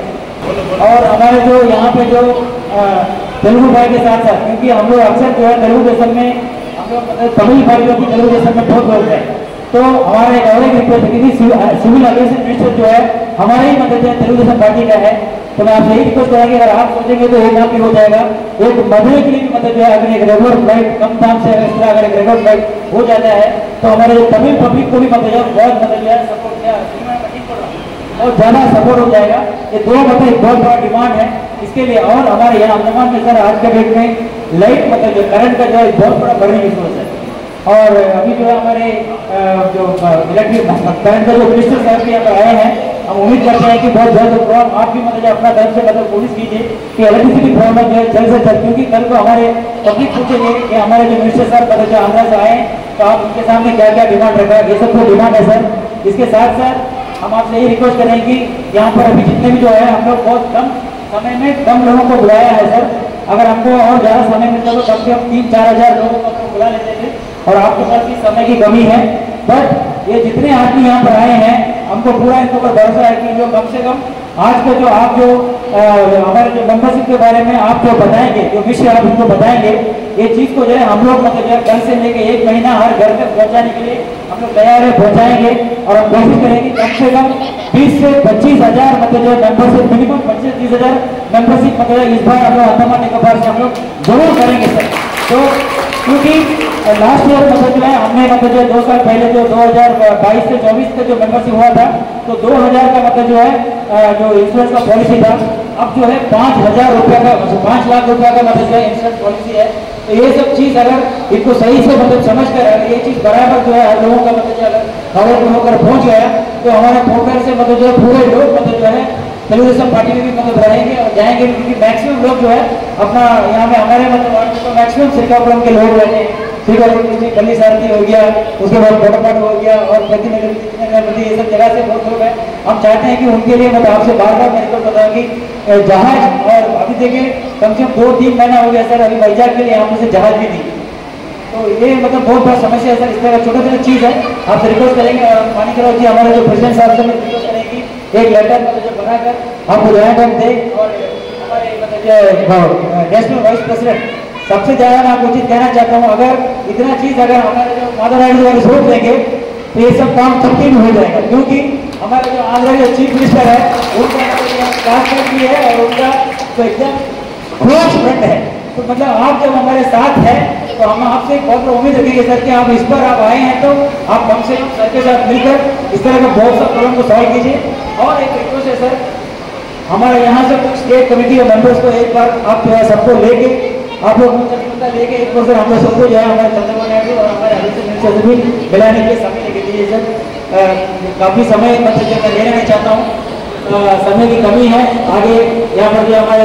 और हमारे जो यहाँ पे जो अ, तेलुगु भाई के साथ साथ क्योंकि हम लोग अक्सर जो है तेलुगु देशम में हम लोग मतलब तमिल भाइयों की तेलुगु देशम में बहुत लोग हैं तो हमारा एक और एक रिक्वेस्ट है कि सिविल एविएशन मिनिस्टर जो है हमारे ही मतलब जो है तेलुगु देशम पार्टी का है तो मैं आपसे यही रिक्वेस्ट करेंगे अगर आप सोचेंगे तो एक काम भी हो जाएगा एक मधुरे के लिए भी मतलब जो है अगर एक रेगुलर फ्लाइट कम दाम से अगर इस तरह अगर एक रेगुलर फ्लाइट हो जाता है तो हमारे जो तमिल पब्लिक को भी मतलब जो है बहुत मतलब जो है सपोर्ट किया और ज़्यादा सपोर्ट हो जाएगा ये दो मतलब एक बहुत बड़ा डिमांड है इसके लिए और हमारे यहाँ अंडमान में सर आज के डेट में लाइट मतलब जो करंट का जो है बहुत बड़ा बर्निंग इशू है और अभी जो है हमारे अ, जो इलेक्ट्रिक करंट का जो मिनिस्टर साहब भी यहाँ पर आए हैं हम उम्मीद करते हैं कि बहुत जल्द प्रॉब्लम आप भी मतलब जो अपना तरफ से मतलब कोशिश कीजिए कि इलेक्ट्रिसिटी प्रॉब्लम जो है जल्द से जल्द क्योंकि कल को हमारे पब्लिक पूछेंगे कि हमारे जो मिनिस्टर साहब मतलब जो आंध्रा से आए हैं तो आप उनके सामने क्या क्या डिमांड रखा है ये सब तो डिमांड है सर इसके साथ साथ हम आपसे यही रिक्वेस्ट करेंगे कि यहाँ पर अभी जितने भी जो है हम लोग बहुत कम समय में कम लोगों को बुलाया है सर अगर हमको और ज़्यादा समय मिलता तो कम से कम तीन चार हजार लोगों को हम लोग बुला लेते थे और आपके पास भी समय की कमी है बट ये जितने आदमी यहाँ पर आए हैं हमको पूरा इनके ऊपर भरोसा है कि जो कम से कम आज का जो आप जो अ, हमारे जो मेंबरशिप के बारे में आप जो बताएंगे जो विषय आप इनको बताएंगे ये चीज को जो है हम लोग मतलब जो है कल से लेके एक महीना हर घर तक पहुंचाने के लिए हम लोग तैयार है पहुंचाएंगे और हम कोशिश करेंगे कम से कम बीस से पच्चीस हजार मतलब जो मेंबरशिप मिनिमम पच्चीस तीस हजार मेंबरशिप मतलब इस बार हम लोग अंडमान निकोबार से हम लोग जरूर करेंगे सर तो क्योंकि लास्ट ईयर मतलब जो है हमने मतलब जो दो साल पहले जो 2022 से 24 तक जो मेंबरशिप हुआ था तो 2000 का मतलब जो है अ, जो इंश्योरेंस का पॉलिसी था अब जो है पाँच हजार रुपया का पाँच लाख रुपया का मतलब जो है इंश्योरेंस पॉलिसी है तो ये सब चीज अगर इनको सही से मतलब समझ कर अगर ये चीज बराबर जो है हर लोगों का मतलब जो है अगर खबर में होकर पहुंच गया तो हमारे पोर्टल से मतलब जो है पूरे लोग मतलब जो है तेलुगुदेशम पार्टी में भी मतलब रहेंगे और जाएंगे भी क्योंकि मैक्सिमम लोग जो है अपना यहाँ में हमारे मतलब तो मैक्सिमम श्रीकाकुलम के लोग रहते हैं श्रीकाकुलम में कली सारथी हो गया उसके बाद बोटापाट हो गया और प्रतिनगर प्रतिनगर ये सब जगह से बहुत लोग हैं हम चाहते हैं कि उनके लिए मतलब आपसे बार बार मैं रिकॉर्ड बताऊँ कि अ, जहाज और अभी देखिए कम से कम दो तीन महीना हो गया सर अभी वैजाग के लिए यहाँ से जहाज भी नहीं तो ये मतलब बहुत बड़ा समस्या है सर इस तरह का छोटा छोटा चीज़ है आपसे रिक्वेस्ट करेंगे और मानी करो जी हमारे जो प्रेसिडेंट साहब से रिक्वेस्ट करेंगे एक लेटर मतलब जो बनाकर आपको ज्वाइंट हम दे और हमारे मतलब जो नेशनल वाइस प्रेसिडेंट सबसे ज़्यादा मैं आपको चीज़ कहना चाहता हूँ अगर इतना चीज़ अगर हमारे जो माधव नायडू अगर सोच लेंगे तो ये सब काम तब्दील हो जाएगा क्योंकि हमारे जो आंध्र के चीफ मिनिस्टर है उनका मतलब भी है और उनका तो एकदम क्लोज फ्रेंड है तो मतलब आप जब हमारे साथ हैं तो हम आपसे एक बहुत बड़ा उम्मीद रखेंगे सर कि आप इस पर आप आए हैं तो आप कम से कम सर के साथ मिलकर इस तरह का बहुत सा प्रॉब्लम को सॉल्व कीजिए और एक रिक्वेस्ट है सर हमारे यहाँ से कुछ स्टेट कमेटी के मेंबर्स को एक बार आप जो है सबको लेके आप लोग मुख्यमंत्री लेके एक बार सर हम लोग सबको जो है हमारे चंद्रबाबू नायडू और हमारे अभिषेक मिनिस्टर से भी मिलाने के लिए समय लेके दीजिए सर अ, काफी समय मतलब जो मैं लेना नहीं चाहता हूँ अ, समय की कमी है आगे यहाँ पर जो हमारे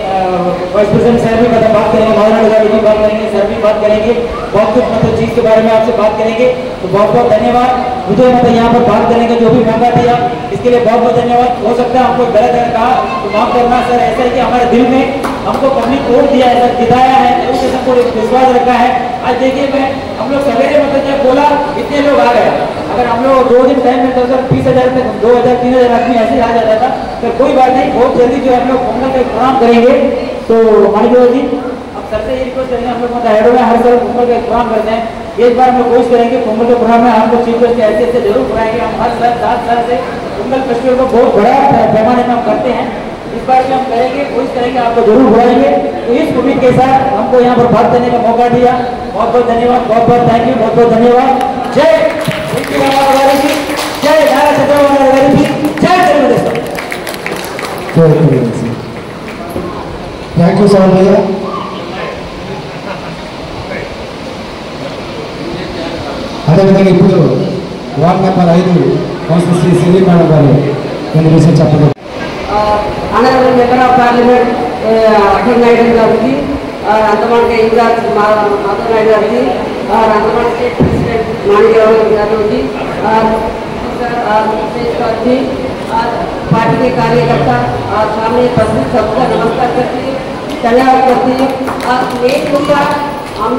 वाइस प्रेसिडेंट सर भी मतलब बात करेंगे महाराणा गांधी भी बात करेंगे सर भी बात करेंगे बहुत कुछ मतलब चीज़ के बारे में आपसे बात करेंगे तो बहुत बहुत धन्यवाद मुझे मतलब यहाँ पर बात करने का जो भी मौका दिया इसके लिए बहुत बहुत धन्यवाद हो सकता है हमको गलत अगर कहा तो माफ करना सर ऐसा है कि हमारे दिल में हमको पब्लिक वोट दिया है सर जिताया है तेलुगु को एक विश्वास रखा है आज देखिए मैं हम लोग सवेरे मतलब जब बोला इतने लोग आ गए अगर हम लोग दो दिन टाइम में तो सर बीस हजार तक दो हजार तीन हजार आदमी ऐसे ही आ जाता था तो कोई बात नहीं बहुत जल्दी जो है हम लोग पोंगल का प्रोग्राम करेंगे तो मानिक जी अब सर से ये रिक्वेस्ट करेंगे हम लोग मतलब हेडो में हर साल पोंगल का प्रोग्राम करते हैं एक बार हम लोग कोशिश करेंगे पोंगल के प्रोग्राम में हमको चीफ गेस्ट ऐसे ऐसे जरूर बुलाएंगे हम हर साल सात साल से पोंगल फेस्टिवल को बहुत बड़ा पैमाने में हम करते हैं इस बार भी हम करेंगे कोशिश करेंगे आपको जरूर बुलाएंगे तो इस उम्मीद के साथ हमको यहाँ पर बात करने का मौका दिया बहुत बहुत धन्यवाद बहुत बहुत थैंक यू बहुत बहुत धन्यवाद जय एनटी रामाराव गारी जी जय नारा चंद्रबाबू नायडू गारी जी जय తెలుగుదేశం థ్యాంక్ యూ సార్ భయ్య అదేవిధంగా ఇప్పుడు వార్డ్ నెంబర్ ఐదు కౌన్సిలర్ శ్రీ సిరి మేడం గారు కొన్ని విషయం చెప్పండి honorable member of parliament Akhil Naidu గారికి అంతమాన్ के इंचार्ज माधव नायडू గారికి और अंडमान स्टेट प्रेसिडेंट माणिकराव गारू जी और और मुकेश सर जी और पार्टी के कार्यकर्ता और सामने उपस्थित सबका नमस्कार करती हूँ धन्यवाद करती हूँ और मेन मुद्दा हम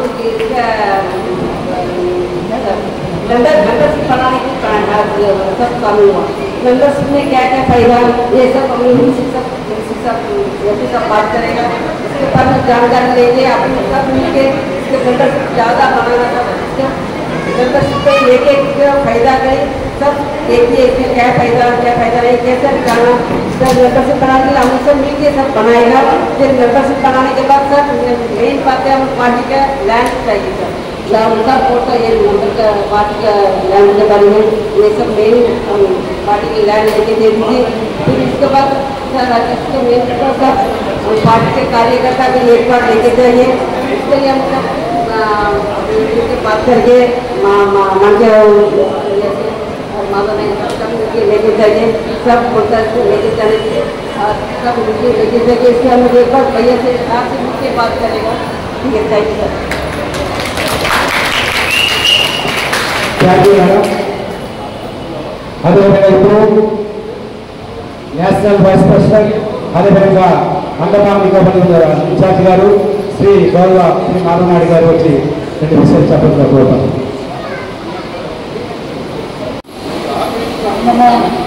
मेंबर मेंबरशिप बनाने की सब काम हुआ मेंबरशिप में क्या क्या फायदा ये सब हम लोग शिक्षक शिक्षक व्यक्ति सब बात करेगा इसके बाद में जानकारी लेंगे अपन सब मिलके इसके मेंबरशिप ज़्यादा बनाना सब इसका मेंबरशिप पे एक एक फायदा करें सब देखिए इसमें क्या फायदा क्या फायदा नहीं कैसे निकालना इसका मेंबरशिप बनाने के लिए हम सब मिलके सब बनाएगा फिर मेंबरशिप बनाने के बाद सर मेन बात है हम पार्टी का लैंड चाहिए सर या उनका वोट का ये मतलब का पार्टी का लैंड के बारे में ये सब मेन हम पार्टी की लैंड लेके दे दीजिए फिर इसके बाद सर राकेश के मेन सर हम पार्टी के कार्यकर्ता भी एक बार लेके जाइए इसके लिए हम सब आ, मिलके बात करके मा- मा- मान के जैसे और माता ने सब मिलके लेके जाइए सब बोलता है लेके जाने के लिए और सब मिलके लेके जाइए इसके हम लोग एक बार भैया से आपसे मिलके बात करेगा ठीक है thank you sir thank you madam అదేవిధంగా ఇప్పుడు నేషనల్ వైస్ ప్రెసిడెంట్ అదేవిధంగా అండమాన్ నికోబార్ ఇన్ఛార్జ్ గారు శ్రీ గౌరవ శ్రీ మాధవనాయుడు గారు వచ్చి రెండు విషయాలు చెప్పడం కోరుతాను అండమాన్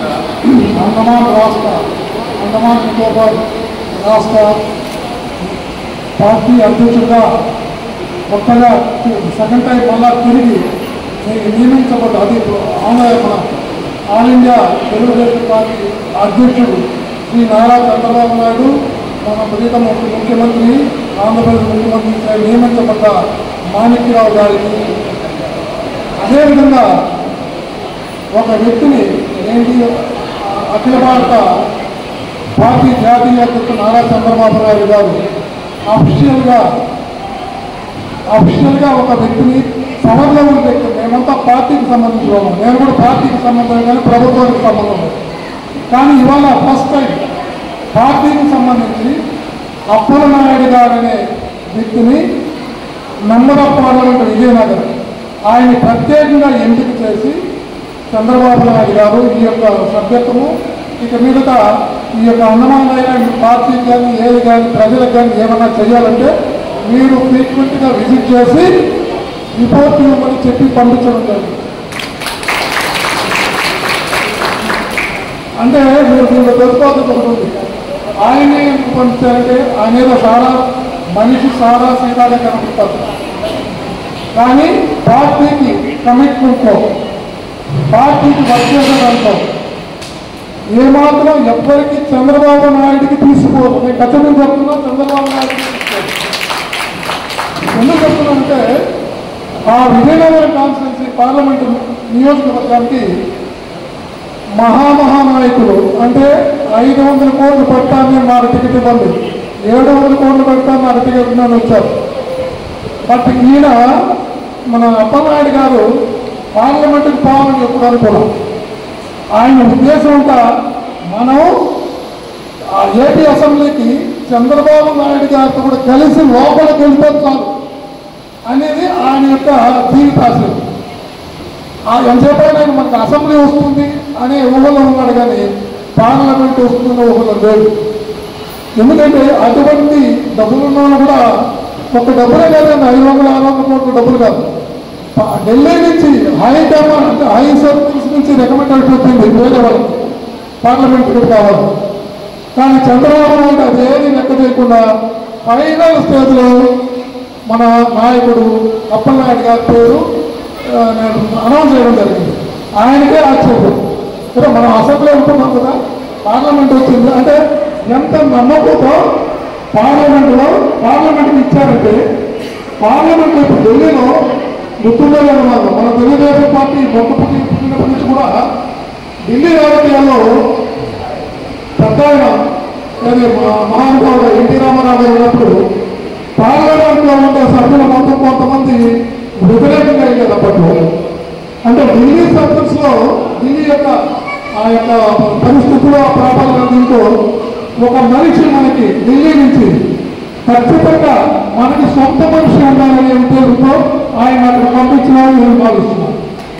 అండమాన్ రాష్ట్ర అండమాన్ నికోబార్ రాష్ట్ర పార్టీ అధ్యక్షుడిగా కొత్తగా సెకండ్ టైం మళ్ళా తిరిగి ని- నియమించబడ్డ అది ఆంధ్ర మన ఆల్ ఇండియా తెలుగుదేశం పార్టీ అధ్యక్షుడు శ్రీ నారా చంద్రబాబు నాయుడు మన ప్రీతమ ముఖ్య- ముఖ్యమంత్రి ఆంధ్రప్రదేశ్ ముఖ్యమంత్రి నియమించబడ్డ మాణిక్యరావు గారికి అదేవిధంగా ఒక వ్యక్తిని ఏంటి అఖిల భారత పార్టీ జాతీయ అధ్యక్షుడు నారా చంద్రబాబు నాయుడు గారు అఫిషియల్గా అఫిషియల్గా ఒక వ్యక్తిని పవర్లో ఉన్న వ్యక్తి మేమంతా పార్టీకి సంబంధించిన వాళ్ళం నేను కూడా పార్టీకి సంబంధం కానీ ప్రభుత్వానికి సంబంధం లేదు కానీ ఇవాళ ఫస్ట్ టైం పార్టీకి సంబంధించి అప్పల నాయుడు గారు అనే వ్యక్తిని మెంబర్ ఆఫ్ పార్లమెంట్ విజయనగరం ఆయన ప్రత్యేకంగా ఎంపిక చేసి చంద్రబాబు నాయుడు గారు ఈ యొక్క సభ్యత్వము ఇక మీదట ఈ యొక్క అందమైన పార్టీకి కానీ ఏది కానీ ప్రజలకు కానీ ఏమైనా చేయాలంటే మీరు ఫ్రీక్వెంట్గా విజిట్ చేసి రిపోర్ట్ ఇవ్వమని చెప్పి పంపించడం జరిగింది అంటే మీరు దీంట్లో తెలుసుకోవాల్సింది ఒకటి ఉంది ఆయనే ఎందుకు పంపించారంటే ఆయన ఏదో సారా మనిషి సారా సీతాగా కనిపిస్తారు కానీ పార్టీకి కమిట్మెంట్తో పార్టీకి వర్క్ చేసేదాంతో ఏమాత్రం ఎవ్వరికి చంద్రబాబు నాయుడికి తీసుకోదు నేను ఖచ్చితంగా చెప్తున్నా చంద్రబాబు నాయుడికి తీసుకోదు ఎందుకు చెప్తున్నానంటే ఆ విజయనగరం కాన్స్టిట్యున్సీ పార్లమెంటు నియోజకవర్గానికి మహామహానాయకులు అంటే ఐదు వందల కోట్లు పెట్టాలని నాకు టికెట్ ఇవ్వండి ఏడు వందల కోట్లు పెట్టాలని నాకు టికెట్ ఇవ్వమని వచ్చారు బట్ ఈయన మన అప్పలనాయుడు గారు పార్లమెంటుకి పోవాలని ఎప్పుడు అనుకున్నాం ఆయన ఉద్దేశం అంతా మనం ఆ ఏపీ అసెంబ్లీకి చంద్రబాబు నాయుడు గారితో కూడా కలిసి లోపలికి వెళ్తే చాలు అనేది ఆయన యొక్క జీవితాశయం ఆ ఎంతసేపైనా ఆయన మనకు అసెంబ్లీ వస్తుంది అనే ఊహలో ఉన్నాడు కానీ పార్లమెంట్ వస్తుందన్న ఊహలో లేదు ఎందుకంటే అటువంటి డబ్బులు ఉన్న వాళ్ళు కూడా ఒక డబ్బులే కాదండి ఐదు వందల ఆరు వందల కోట్ల డబ్బులు కాదు ప- ఢిల్లీ నుంచి హై కమాండ్ అంటే హై సర్కిల్స్ నుంచి రికమెండ్ అయిపోతుంది వేరే వాళ్ళకి పార్లమెంట్ టికెట్ కావాలి కానీ చంద్రబాబు నాయుడు అదేది లెక్క చేయకుండా ఫైనల్ స్టేజ్లో మన నాయకుడు అప్పలనాయుడు గారి పేరు ఆ, నేను అనౌన్స్ చేయడం జరిగింది ఆయనకే ఆశ్చర్యం సరే మనం అసెంబ్లీ ఉంటున్నాం కదా పార్లమెంట్ వచ్చింది అంటే ఎంత నమ్మకంతో పార్లమెంట్లో పార్లమెంట్కి ఇచ్చారంటే పార్లమెంట్ ఇప్పుడు ఢిల్లీలో గుర్తుండే ఉన్నారు మన తెలుగుదేశం పార్టీ మొక్క పుట్టి పుట్టినప్పటి నుంచి కూడా ఢిల్లీ రాజకీయాల్లో పెద్ద ఆయన అది మా- మహానుభావుడు ఎన్టీ రామారావు గారు ఉన్నప్పుడు పార్లమెంట్లో ఉండే సభ్యులు మొత్తం కొంతమంది వ్యతిరేకంగా అయ్యారు అప్పట్లో అంటే ఢిల్లీ సర్కిల్స్ లో ఢిల్లీ యొక్క ఆ యొక్క పరిస్థితుల్లో ఆ ప్రాబ్లం దీంతో ఒక మనిషి మనకి ఢిల్లీ నుంచి ఖచ్చితంగా మనకి సొంత మనిషి ఉండాలనే ఉద్దేశంతో ఆయన అక్కడ పంపించినారని నేను భావిస్తున్నాను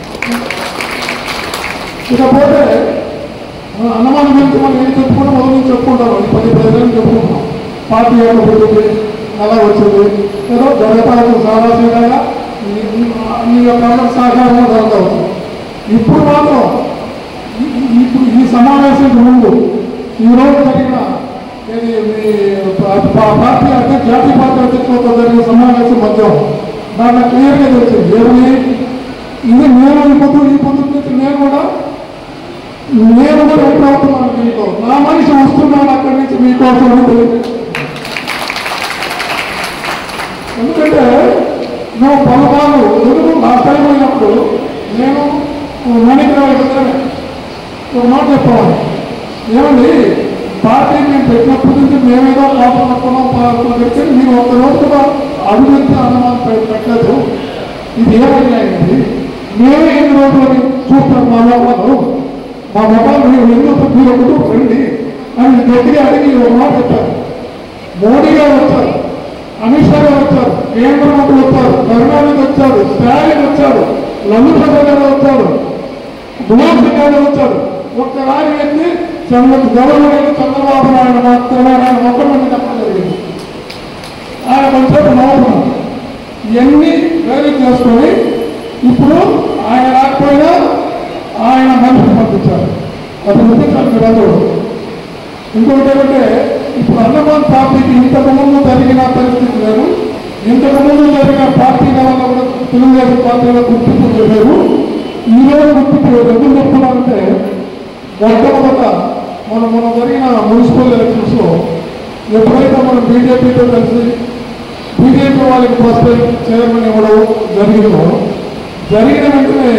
ఇకపోతే మన అన్నమాన గురించి మనం ఏం చెప్పుకుంటాం మొదలు నుంచి చెప్పుకుంటాం ఈ పది ప్రజలను చెప్పుకుంటాం పార్టీ యొక్క పుట్టింది ఎలా వచ్చింది ఏదో జగతాలకు సారాసీగా ఈ యొక్క సహకారంలో జరగవచ్చు ఇప్పుడు మాత్రం ఈ- ఈ- ఇప్పుడు ఈ సమావేశానికి ముందు ఈ రోజు జరిగిన ఏది మీ పా- పా- పార్టీ అధ్యక్ష జాతీయ పార్టీ అధ్యక్షులతో జరిగిన సమావేశం మధ్య దాంట్లో క్లియర్గా తెలిసింది ఏమని ఇది నేను ఈ పొద్దు ఈ పొద్దు నుంచి నేను కూడా నేను కూడా ఎంటర్ అవుతున్నాను మీతో నా మనిషి వస్తున్నాను అక్కడి నుంచి మీకోసం అని తెలియజేస్తున్నాను. ఎందుకంటే నువ్వు పలుపాలు ఎందుకు లాస్ట్ టైం అయినప్పుడు నేను మణిగ్రావు దగ్గర ఒక మాట చెప్పాలి ఏమండి పార్టీ మేము పెట్టినప్పటి నుంచి మేమేదో లోపల పట్టుకున్నాం పార్టీ పెడితే మీరు ఒక రోజు కూడా అభివృద్ధి అనుమానం పె- పెట్టలేదు ఇది ఏమయ్యాయండి మేమే ఎన్ని రోజులని చూస్తాం మా లోపల మా మొబైల్ మీరు ఎందుకు మీరు ఒకటి రండి అని గట్టిగా అడిగి ఒక మాట చెప్పారు మోడీ గారు వచ్చారు అమిత్ షా గారు వచ్చారు కేంద్ర మంత్రి వచ్చారు కరుణానిధి వచ్చారు స్టాలిన్ వచ్చారు లల్లు ప్రసాద్ గారు వచ్చారు గులాబ్ సింగ్ గారు వచ్చారు ఒక్క రాయి వ్యక్తి చంద్ర గవర్నర్ చంద్రబాబు నాయుడు మాత్రమే ఆయన ఒక్కరిని చెప్పడం జరిగింది ఆయన కొంచెం నవ్వుతున్నాం ఇవన్నీ వేరే చేసుకొని ఇప్పుడు ఆయన రాకపోయినా ఆయన మనిషిని పంపించారు అది గురించి చేస్తున్నారు మీరందరూ ఇంకొకటి ఏంటంటే ఇప్పుడు అన్నమాన్ పార్టీకి ఇంతకు ముందు జరిగిన పరిస్థితి లేదు ఇంతకు ముందు జరిగిన పార్టీల వల్ల కూడా తెలుగుదేశం పార్టీల గుర్తింపు లేదు ఈ రోజు గుర్తింపు లేదు ఎందుకు చెప్తున్నానంటే మొట్టమొదట మన మన జరిగిన మున్సిపల్ ఎలక్షన్స్ లో ఎప్పుడైతే మనం బీజేపీతో కలిసి బీజేపీ వాళ్ళకి ఫస్ట్ చైర్మన్ ఇవ్వడం జరిగిందో జరిగిన వెంటనే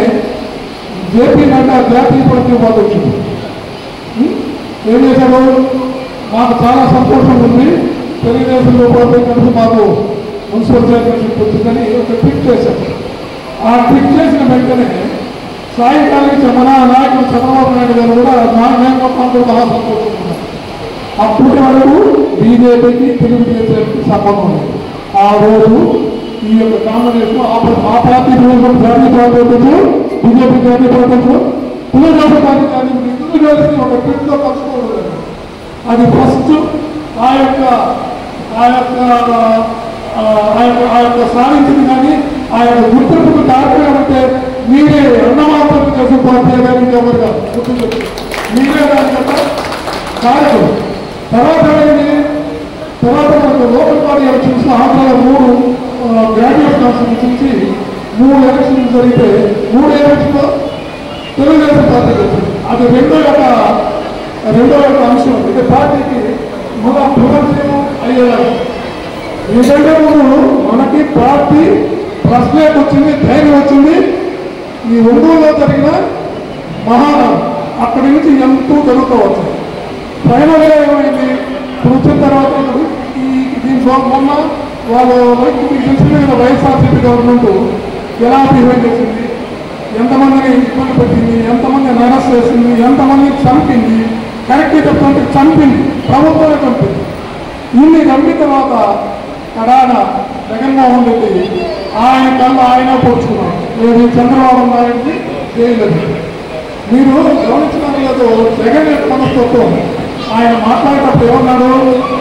జేపీ నడ్డా జాతీయ ప్రతిపాదన వచ్చింది ఉం? ఏం చేశాడు మాకు చాలా సంతోషం ఉంది తెలుగుదేశంలో పాటు కలిసి మాకు మున్సిపల్ చైర్మన్షిప్ వచ్చిందని ఒక ట్వీట్ చేశారు ఆ ట్వీట్ చేసిన వెంటనే సాయంకాలం మన నాయకుడు చంద్రబాబు నాయుడు గారు కూడా మా మేము మాకు మహా సంతోషం ఉన్నారు అప్పటి వరకు బీజేపీకి తెలుగుదేశానికి సంబంధం లేదు ఆ రోజు ఈ యొక్క కాంబినేషన్ ఆ పా- ఆ పార్టీ రోజు జాతీయ ప్రాతినిధ్యం బీజేపీ జాతీయ ప్రాతినిధ్యం తెలుగుదేశం పార్టీ జాతీయ ఇద్దరు కలిసి ఒక ట్రిప్లో కలుసుకోవడం జరిగింది. అది ఫస్ట్ ఆ యొక్క ఆ యొక్క ఆ, ఆ యొక్క ఆ యొక్క సాధించింది కానీ ఆ యొక్క గుర్తింపుకు కారణం అంటే మీరే అన్నమాత్రం చేసే పార్టీ కానీ ఎవరు కాదు గుర్తుంచుకోండి. మీరే దాని యొక్క కారణం తర్వాత ఏమైంది తర్వాత మనకు లోకల్ బాడీ ఎలక్షన్స్ ఆంధ్రలో మూడు గ్రాడ్యుయేట్ కాన్స్టిట్యూన్స్ నుంచి మూడు ఎలక్షన్స్ జరిగితే మూడు ఎలక్షన్లో తెలుగుదేశం పార్టీ వచ్చింది అది రెండో యొక్క రెండో యొక్క అంశం ఇది పార్టీకి మన పునర్జీవం అయ్యేలాగా ఎందుకంటే ముందు మనకి పార్టీ ప్రశ్నకు వచ్చింది ధైర్యం వచ్చింది ఈ ఒంగోలులో జరిగిన మహారాజు అక్కడి నుంచి ఎంతో జరుగుతూ వచ్చింది ఫైనల్గా ఏమైంది ఇప్పుడు వచ్చిన తర్వాత ఇప్పుడు ఈ దీని సో- మొన్న వాళ్ళు వైపు మీకు తెలిసిన కదా వైఎస్ఆర్సీపీ గవర్నమెంట్ ఎలా బిహేవ్ చేసింది ఎంతమందిని ఇబ్బంది పెట్టింది ఎంతమందిని అరెస్ట్ చేసింది ఎంతమందిని చంపింది కరెక్ట్ చెప్తుంటే చంపింది ప్రభుత్వమే చంపింది ఇన్ని చంపిన తర్వాత కడాన జగన్మోహన్ రెడ్డి ఆయన కళ్ళు ఆయన పొడుచుకున్నాడు ఏది చంద్రబాబు నాయుడికి చేయలేదు మీరు గమనించడం లేదు జగన్ యొక్క మనస్తత్వం ఆయన మాట్లాడేటప్పుడు ఏమన్నాడు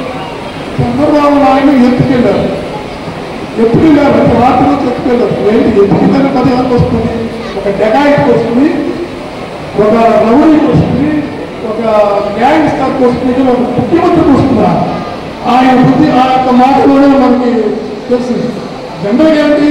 చంద్రబాబు నాయుడు ఎత్తుకెళ్ళారు ఎప్పుడు వెళ్ళారు అంటే రాత్రి నుంచి ఎత్తుకెళ్ళారు ఏంటి ఎత్తుకెళ్ళని పది వరకు వస్తుంది ఒక డెకాయిట్కి వస్తుంది ఒక రౌడీకి వస్తుంది ఒక గ్యాంగ్ స్టార్కి వస్తుంది ఇది ఒక ముఖ్యమంత్రికి వస్తుందా ఆయన బుద్ధి ఆ యొక్క మాటలోనే మనకి తెలిసింది జనరల్గా ఏంటి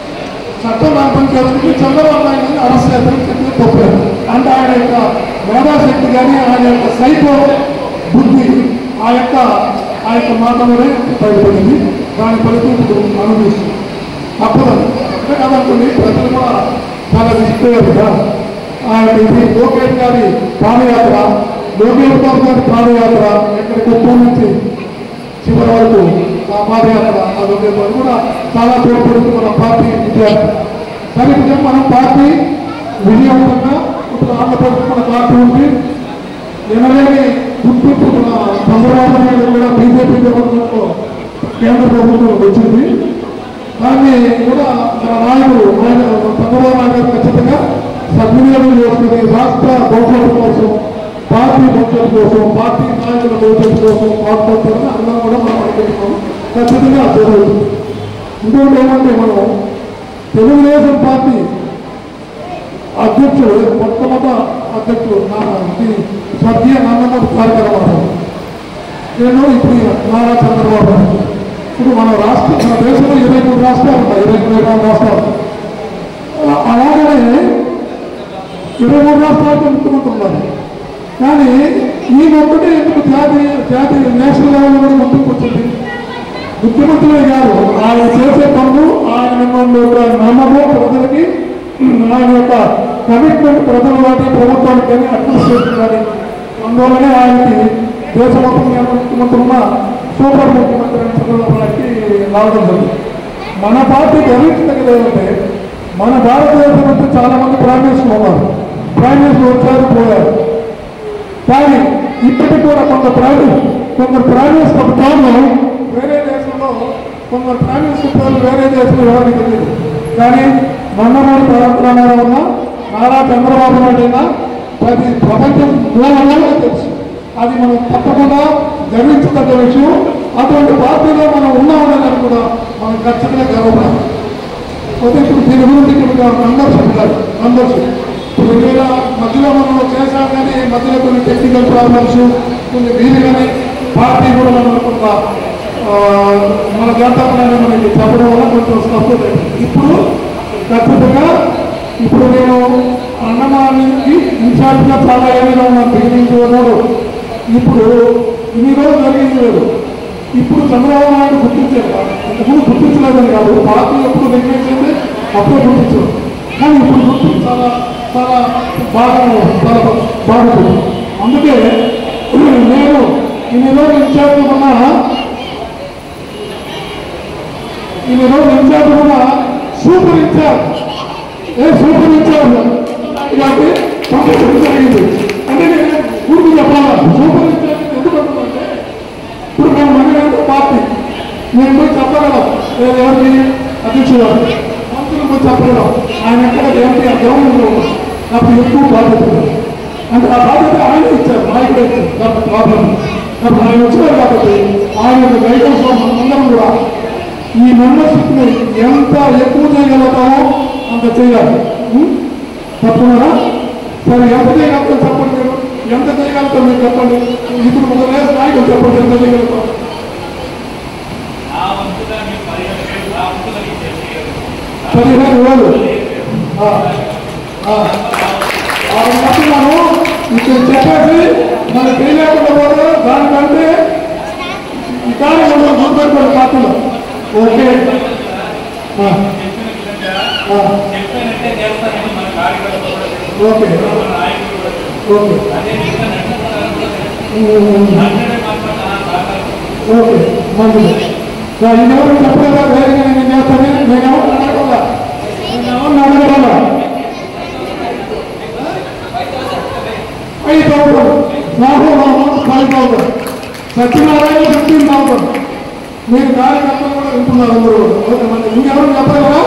చట్టం నా పని చేసుకుంటే చంద్రబాబు నాయుడు అరెస్ట్ చేస్తారని చెప్పి తప్పలేదు అంటే ఆయన యొక్క మేధాశక్తి కానీ ఆయన యొక్క సైకో బుద్ధి ఆ యొక్క ఆ యొక్క మాటలోనే బయటపడింది దాని ఫలితం ఇప్పుడు అనుభవిస్తుంది అప్పుడు అప్పుడే కాదనుకోండి ప్రజలు కూడా చాలా విసిపోయారు కదా ఆయన ఇది లోకేష్ గారి ప్రాణయాత్ర లోకేష్ బాబు గారి ప్రాణయాత్ర ఎక్కడి కుప్పం నుంచి చివరి వరకు ఆ పాదయాత్ర ఆ లోకేష్ బాబు కూడా చాలా తోడ్పడుతూ మన పార్టీ విజయాలు సరే ఇప్పుడు మనం పార్టీ విజయవంతంగా ఇప్పుడు ఆంధ్రప్రదేశ్ మన పార్టీ ఉంది ఎనలేని గుర్తింపు మన చంద్రబాబు నాయుడు కూడా బీజేపీ గవర్నమెంట్లో కేంద్ర ప్రభుత్వం వచ్చింది దాన్ని కూడా మన నాయకుడు ఆయన చంద్రబాబు నాయుడు గారు ఖచ్చితంగా సద్వినియోగం చేసుకుని రాష్ట్ర భవిష్యత్తు కోసం పార్టీ భవిష్యత్తు కోసం పార్టీ నాయకుల భవిష్యత్తు కోసం పాటుపడతారని అందరం కూడా మనం అనుకుంటున్నాం ఖచ్చితంగా జరుగుతుంది ఇంకొకటి ఏమంటే మనం తెలుగుదేశం పార్టీ అధ్యక్షుడు మొట్టమొదట అధ్యక్షుడు నా ఇది స్వర్గీయ నందమూరి తారక రామారావు నేను ఇప్పుడు నారా చంద్రబాబు నాయుడు. ఇప్పుడు మన రాష్ట్ర మన దేశంలో ఇరవై మూడు రాష్ట్రాలు ఉన్నాయి ఇరవై ఇరవై నాలుగు రాష్ట్రాలు అలా- అలాగనే ఇరవై మూడు రాష్ట్రాలకు ముఖ్యమంత్రి ఉన్నారు కానీ ఈ ఒక్కటే ఎందుకు జాతీయ జాతీయ నేషనల్ లెవెల్ కూడా ముందుకు వచ్చింది ముఖ్యమంత్రులే కాదు ఆయన చేసే పనులు ఆయన మిమ్మల్ని యొక్క నమ్మకం ప్రజలకి ఆయన యొక్క కమిట్మెంట్ ప్రజల వాటి ప్రభుత్వానికి కానీ అడ్మినిస్ట్రేషన్ కానీ అందువల్లనే ఆయనకి దేశ మొత్తం మీద ముఖ్యమంత్రి ఉన్న సూపర్ ముఖ్యమంత్రి అని చంద్రబాబు నాయుడికి రావడం జరిగింది మన పార్టీ గర్వించదగ్గది ఏమంటే మన భారతదేశం నుంచి చాలా మంది ప్రైమ్ మినిస్టర్ ఉన్నారు ప్రైమ్ మినిస్టర్ వచ్చారు పోయారు కానీ ఇప్పటికి కూడా కొంత ప్రైమ్ కొందరు ప్రైమ్ మినిస్టర్ టైంలో వేరే దేశంలో కొందరు ప్రైమ్ మినిస్టర్ పేర్లు వేరే దేశంలో ఎవరికి తెలియదు కానీ నందమూరి పరంపరామారావు ఉన్న నారా చంద్రబాబు నాయుడు అయినా ప్రతి ప్రపంచం మూలంగా తెలుసు అది మనం తప్పకుండా గర్వించదగ్గ విషయం అటువంటి పార్టీలో మనం ఉన్నామనేది కూడా మనం ఖచ్చితంగా గర్వపడాలి అయితే ఇప్పుడు దీని గురించి ఇక్కడ మెంబర్షిప్ కాదు మెంబర్షిప్ ఇప్పుడు వేళ మధ్యలో మనం చేశాం కానీ మధ్యలో కొన్ని టెక్నికల్ ప్రాబ్లమ్స్ కొన్ని వీలు కానీ పార్టీ కూడా మనం కొంత ఆ, మన జాతకాన్ని మనకి చెప్పడం వల్ల కొంచెం సపోర్ట్ ఇప్పుడు ఖచ్చితంగా ఇప్పుడు నేను అన్నమానికి ఇన్ఛార్జ్గా చాలా ఏమైనా ఉన్నాను బిగినింగ్ ఉన్నాడు ఇప్పుడు ఇన్ని రోజులు జరిగింది లేదు ఇప్పుడు చంద్రబాబు నాయుడు గుర్తించారు ఇంతకుముందు గుర్తించలేదని కాదు పార్టీ ఎప్పుడు నిర్ణయించింది అప్పుడే గుర్తించారు కానీ ఇప్పుడు గుర్తు చాలా చాలా బాగా చాలా బాగుంటుంది అందుకే నేను ఇన్ని రోజులు ఇన్ఛార్జ్ ఉన్నా ఇన్ని రోజులు ఇన్ఛార్జ్ ఉన్నా సూపర్ ఇన్ఛార్జ్ ఏ సూపర్ ఇన్ఛార్జ్ కాబట్టి పంపించడం జరిగింది అంటే నేను ఊరికి చెప్పాలా సూపర్ ఇన్ఛార్జ్ ఎందుకు అంటున్నానంటే ఇప్పుడు మేము మందిరంతో పార్టీ నేను పోయి చెప్పగలం లేదు ఎవరికి అధ్యక్షుడు గారు. మంత్రులు పోయి చెప్పగలం ఆయన ఎక్కడ ఏంటి ఆ గవర్నమెంట్లో నాకు ఎక్కువ బాధ్యత ఉంది. అంటే ఆ బాధ్యత ఆయన ఇచ్చారు నాయకుడు ఇచ్చారు కాబట్టి ప్రాబ్లం కాబట్టి ఆయన వచ్చారు కాబట్టి ఆయన యొక్క గైడెన్స్ లో మనందరం కూడా ఈ మెంబర్షిప్ని ఎంత ఎక్కువ చేయగలుగుతామో అంత చేయాలి ఉం? తప్పున్నారా సరే ఎంత చేయగలుగుతాం చెప్పండి మీరు ఎంత చేయగలుగుతాం మీరు చెప్పండి ఇప్పుడు మొదలే నాయకులు చెప్పండి ఎంత చేయగలుగుతాం పదిహేను వేలు ఆ, ఆ. ఆ ఉన్నట్టు మనం ఇక్కడ చెప్పేసి మన చేయలేకుండా పోతే దానికంటే ఈ కానీ మనం గుర్తుపెట్టుకోండి పాత్రలో ఓకే ఆ. ఆ. ఓకే ఓకే ఓకే మంచిది సో ఇన్నెవరు చెప్పలేదా వేరేగా నేను చేస్తాను నేను ఎవరు అడగకుండా నేను ఎవరిని అడగకుండా five thousand Rahul five thousand Satyanarayana fifteen thousand మీరు కార్యకర్తలు కూడా వింటున్నారు అందరూ కూడా. ఓకే మరి ఇంకెవరు చెప్పలేదా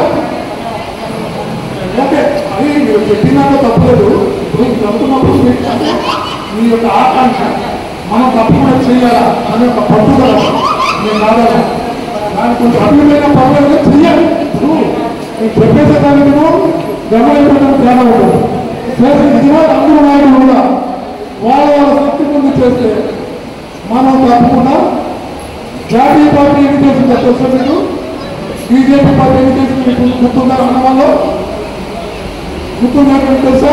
ఓకే అది మీరు చెప్పినాక తప్పలేదు ఇప్పుడు మీరు చెప్తున్నప్పుడు మీకు అంటే మీ యొక్క ఆకాంక్ష మనం తప్పకుండా చేయాలా అనే ఒక పట్టుదల నేను రాదా దానికి కొంచెం అభివృద్ధి పర్వాలేదు చెయ్యాలి ఇప్పుడు నేను చెప్పేసే దానికి గమనించడం తేడా ఉంటుంది చేసే నిజమైన అందరూ నాయకులు కూడా వాళ్ళ వాళ్ళ శక్తి ముందు చేస్తే మనం తప్పకుండా జాతీయ పార్టీ ఎన్ని చేసిందో తెలుసా మీకు బీజేపీ పార్టీ ఎన్ని చేసింది మీకు గుర్తుందా అన్న వాళ్ళు గుర్తుందా మీకు తెలుసా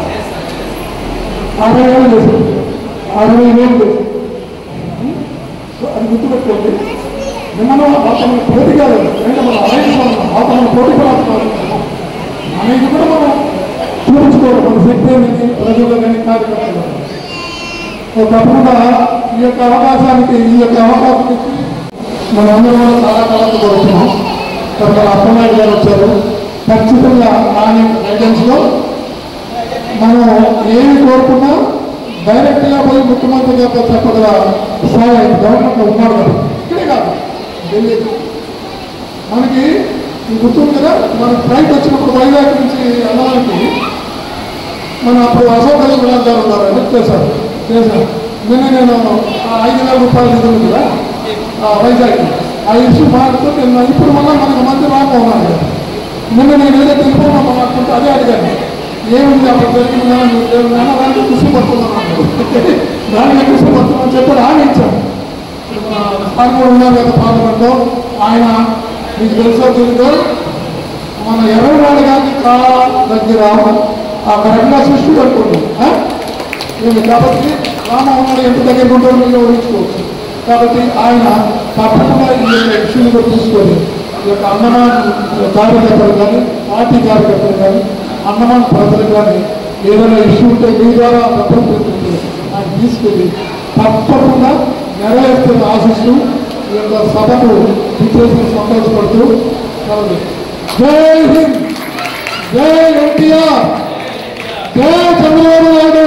అరవై వేలు చేసింది అరవై వేలు చేసింది సో అది గుర్తుపెట్టుకోండి మిమ్మల్ని వాళ్ళని పోటీ కాదు అంటే మనం అలాగే వాళ్ళని పోటీ పడాలి అనేది కూడా మనం చూపించుకోవాలి మన శక్తి అనేది ప్రజలు కానీ కార్యకర్తలు కానీ. సో తప్పకుండా ఈ యొక్క అవకాశానికి ఈ యొక్క అవకాశం ఇచ్చి మనందరం కూడా చాలా కాలంతో కోరుతున్నాం తర్వాత అప్పనాయుడు గారు వచ్చారు ఖచ్చితంగా ఆయన గైడెన్స్లో మనం ఏమి కోరుకున్నా డైరెక్ట్గా పోయి ముఖ్యమంత్రి గారితో చెప్పగల స్థాయి గవర్నమెంట్లో ఉన్నాడు కదా ఇక్కడే కాదు ఢిల్లీ మనకి ఈ గుర్తుంది కదా మన ఫ్లైట్ వచ్చినప్పుడు వైజాగ్ నుంచి వెళ్ళడానికి మన అప్పుడు అశోక్ గజ గారు ఉన్నారు హెల్ప్ చేశారు చేశారు నిన్న నేను ఆ ఐదు వేల రూపాయలు ఇది ఉంది కదా ఆ వైజాగ్ ఆ ఇష్యూ మాట్లాడుతూ నిన్న ఇప్పుడు మళ్ళీ మనకు మంత్రి రాక ఉన్నారు కదా నిన్న నేను ఏదో తెలుపుకున్నా మాట్లాడుతుంటే అదే అడిగాను ఏముంది అప్పుడు జరిగిందా నేను దానికి కృషి పడుతున్నాను దానికి కృషి పడుతున్నాను చెప్పి హామీ ఇచ్చాను స్థానికంగా ఉన్నారు కదా పార్లమెంట్లో ఆయన మీకు తెలుసో తెలీదో మన ఎర్రవాడ గారికి చాలా దగ్గర ఆ కరెక్ట్గా సృష్టి అనుకోండి నేను కాబట్టి రామమోహన్ గారు ఎంత దగ్గర ఉంటారో మీరు ఊహించుకోవచ్చు కాబట్టి ఆయన తప్పకుండా ఈ యొక్క ఇష్యూని కూడా తీసుకొని ఈ యొక్క అన్నమాన్ కార్యకర్తలు కానీ పార్టీ కార్యకర్తలు కానీ అన్నమాన్ ప్రజలు కానీ ఏదైనా ఇష్యూ ఉంటే మీ ద్వారా ప్రభుత్వం ఆయన తీసుకెళ్ళి తప్పకుండా నెరవేర్చుకుని ఆశిస్తూ ఈ యొక్క సభకు విచ్చేసి సంతోషపడుతూ సెలవు. జై హింద్ జై ఎన్టీఆర్ జై చంద్రబాబు నాయుడు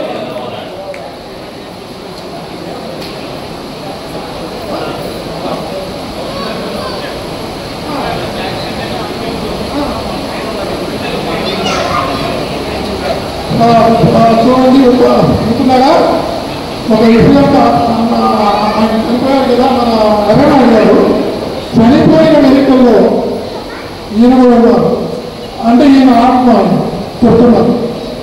ఆ, ఆ, చూడండి అనుకున్నారా ఒక విషయం ఆయన చనిపోయారు కదా మన రమణ గారు చనిపోయిన వెహికల్లో ఈయన కూడా ఉన్నారు అంటే ఈయన ఆత్మ చెప్తున్నారు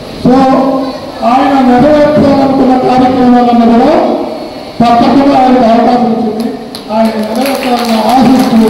చేయడం వలన కూడా తప్పకుండా ఆయనకు అవకాశం వచ్చింది ఆయన నెరవేర్చాలని ఆశిస్తూ